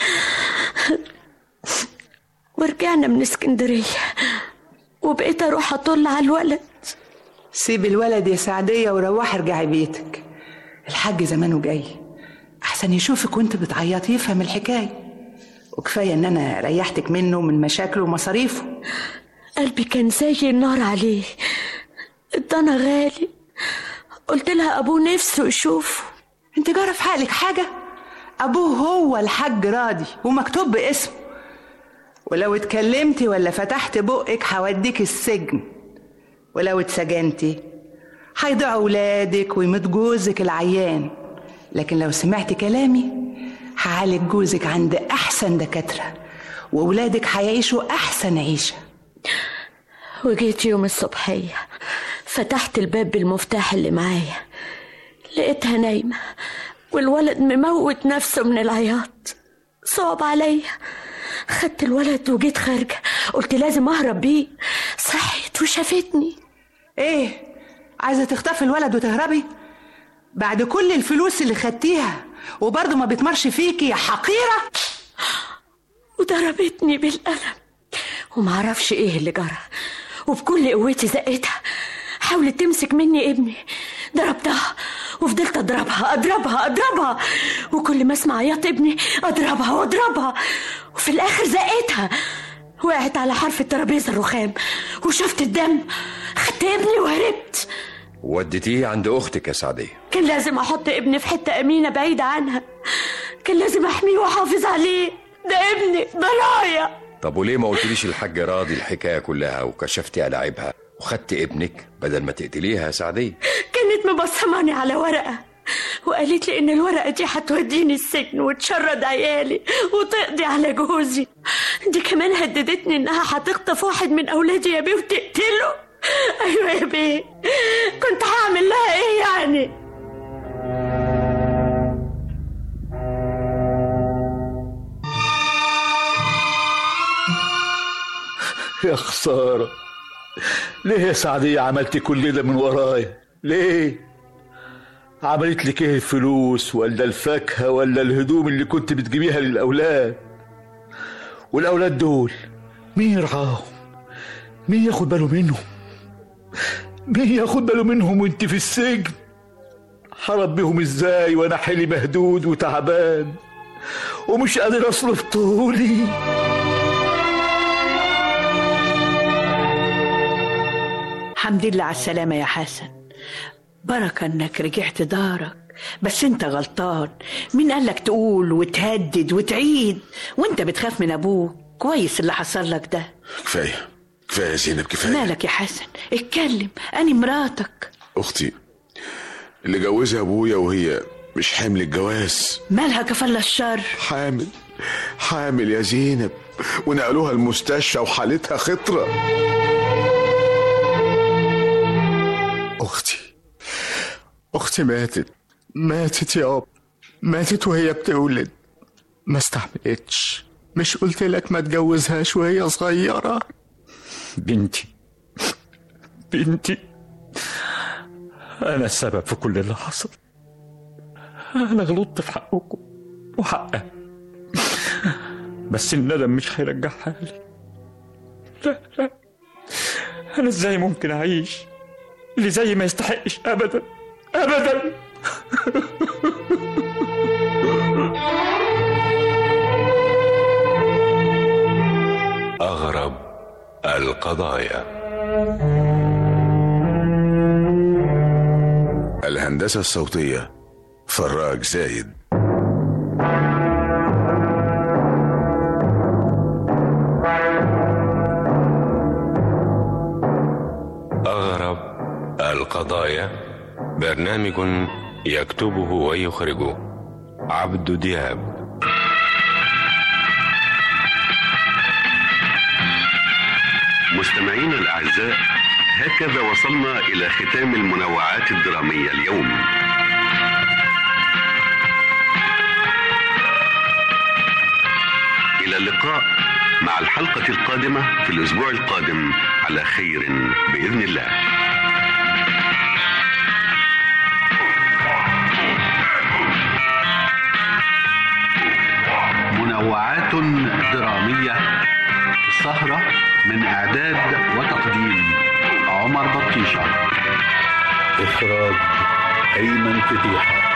ورجعنا من اسكندريه وبقيت اروح اطل على الولد سيب الولد يا سعدية وروحي ارجعي بيتك الحاج زمانه جاي احسن يشوفك وانت بتعيطي يفهم الحكايه وكفايه ان انا ريحتك منه من مشاكله ومصاريفه قلبي كان زي النار عليه الضنا غالي قلت لها ابوه نفسه يشوفه انت جرى في حقلك حاجه ابوه هو الحاج راضي ومكتوب باسمه ولو اتكلمتي ولا فتحت بقك هوديك السجن ولو اتسجنتي هيضيعوا ولادك ويموت جوزك العيان لكن لو سمعتي كلامي هعالج جوزك عند احسن دكاتره وولادك هيعيشوا احسن عيشه وجيت يوم الصبحية فتحت الباب بالمفتاح اللي معايا لقيتها نايمة والولد مموت نفسه من العياط صعب عليا خدت الولد وجيت خارجة قلت لازم أهرب بيه صحيت وشافتني ايه عايزه تخطفي الولد وتهربي بعد كل الفلوس اللي خدتيها وبرضه ما بتمرش فيكي يا حقيره وضربتني بالقلم ومعرفش ايه اللي جرى وبكل قوتي زقتها حاولت تمسك مني ابني ضربتها وفضلت اضربها اضربها اضربها وكل ما اسمع عياط ابني اضربها واضربها وفي الاخر زقتها وقعت على حرف الترابيزه الرخام وشفت الدم خدت ابني وهربت وديتيه عند اختك يا سعدية كان لازم احط ابني في حته امينه بعيده عنها كان لازم احميه واحافظ عليه ده ابني ضنايا طب وليه ما قلتليش الحاج راضي الحكايه كلها وكشفتي على عيبها وخدت ابنك بدل ما تقتليها يا سعدية كانت مبصماني على ورقة وقالت لي إن الورقة دي هتوديني السجن وتشرد عيالي وتقضي على جوزي دي كمان هددتني إنها هتخطف واحد من أولادي يا بيه وتقتله أيوة يا بيه كنت هعمل لها إيه يعني يا خسارة ليه يا سعدية عملت كل ده من ورايا ليه عملت لك ايه الفلوس ولا الفاكهة ولا الهدوم اللي كنت بتجيبيها للأولاد والأولاد دول مين يرعاهم مين ياخد باله منهم مين ياخد باله منهم وانت في السجن هربيهم ازاي وانا حيلي مهدود وتعبان ومش قادر اصرف طولي الحمد لله على السلامة يا حسن بركة انك رجعت دارك بس انت غلطان مين قالك تقول وتهدد وتعيد وانت بتخاف من ابوك كويس اللي حصل لك ده كفايه كفايه يا زينب كفايه مالك يا حسن اتكلم اني مراتك اختي اللي جوزها ابويا وهي مش حامل الجواز مالها كفل الشر حامل حامل يا زينب ونقلوها المستشفى وحالتها خطره اختي اختي ماتت ماتت يا اب ماتت وهي بتولد ما استحملتش مش قلت لك ما تجوزهاش وهي صغيرة بنتي بنتي أنا السبب في كل اللي حصل أنا غلطت في حقكم وحقها بس الندم مش هيرجعها لي لا لا أنا إزاي ممكن أعيش اللي زي ما يستحقش أبدا أبدا أغرب القضايا الهندسة الصوتية فراج زايد أغرب القضايا برنامج يكتبه ويخرجه عبد دياب مستمعينا الأعزاء هكذا وصلنا إلى ختام المنوعات الدرامية اليوم إلى اللقاء مع الحلقة القادمة في الأسبوع القادم على خير بإذن الله منوعات درامية سهرة من إعداد وتقديم عمر بطيشة إخراج أيمن فتيحة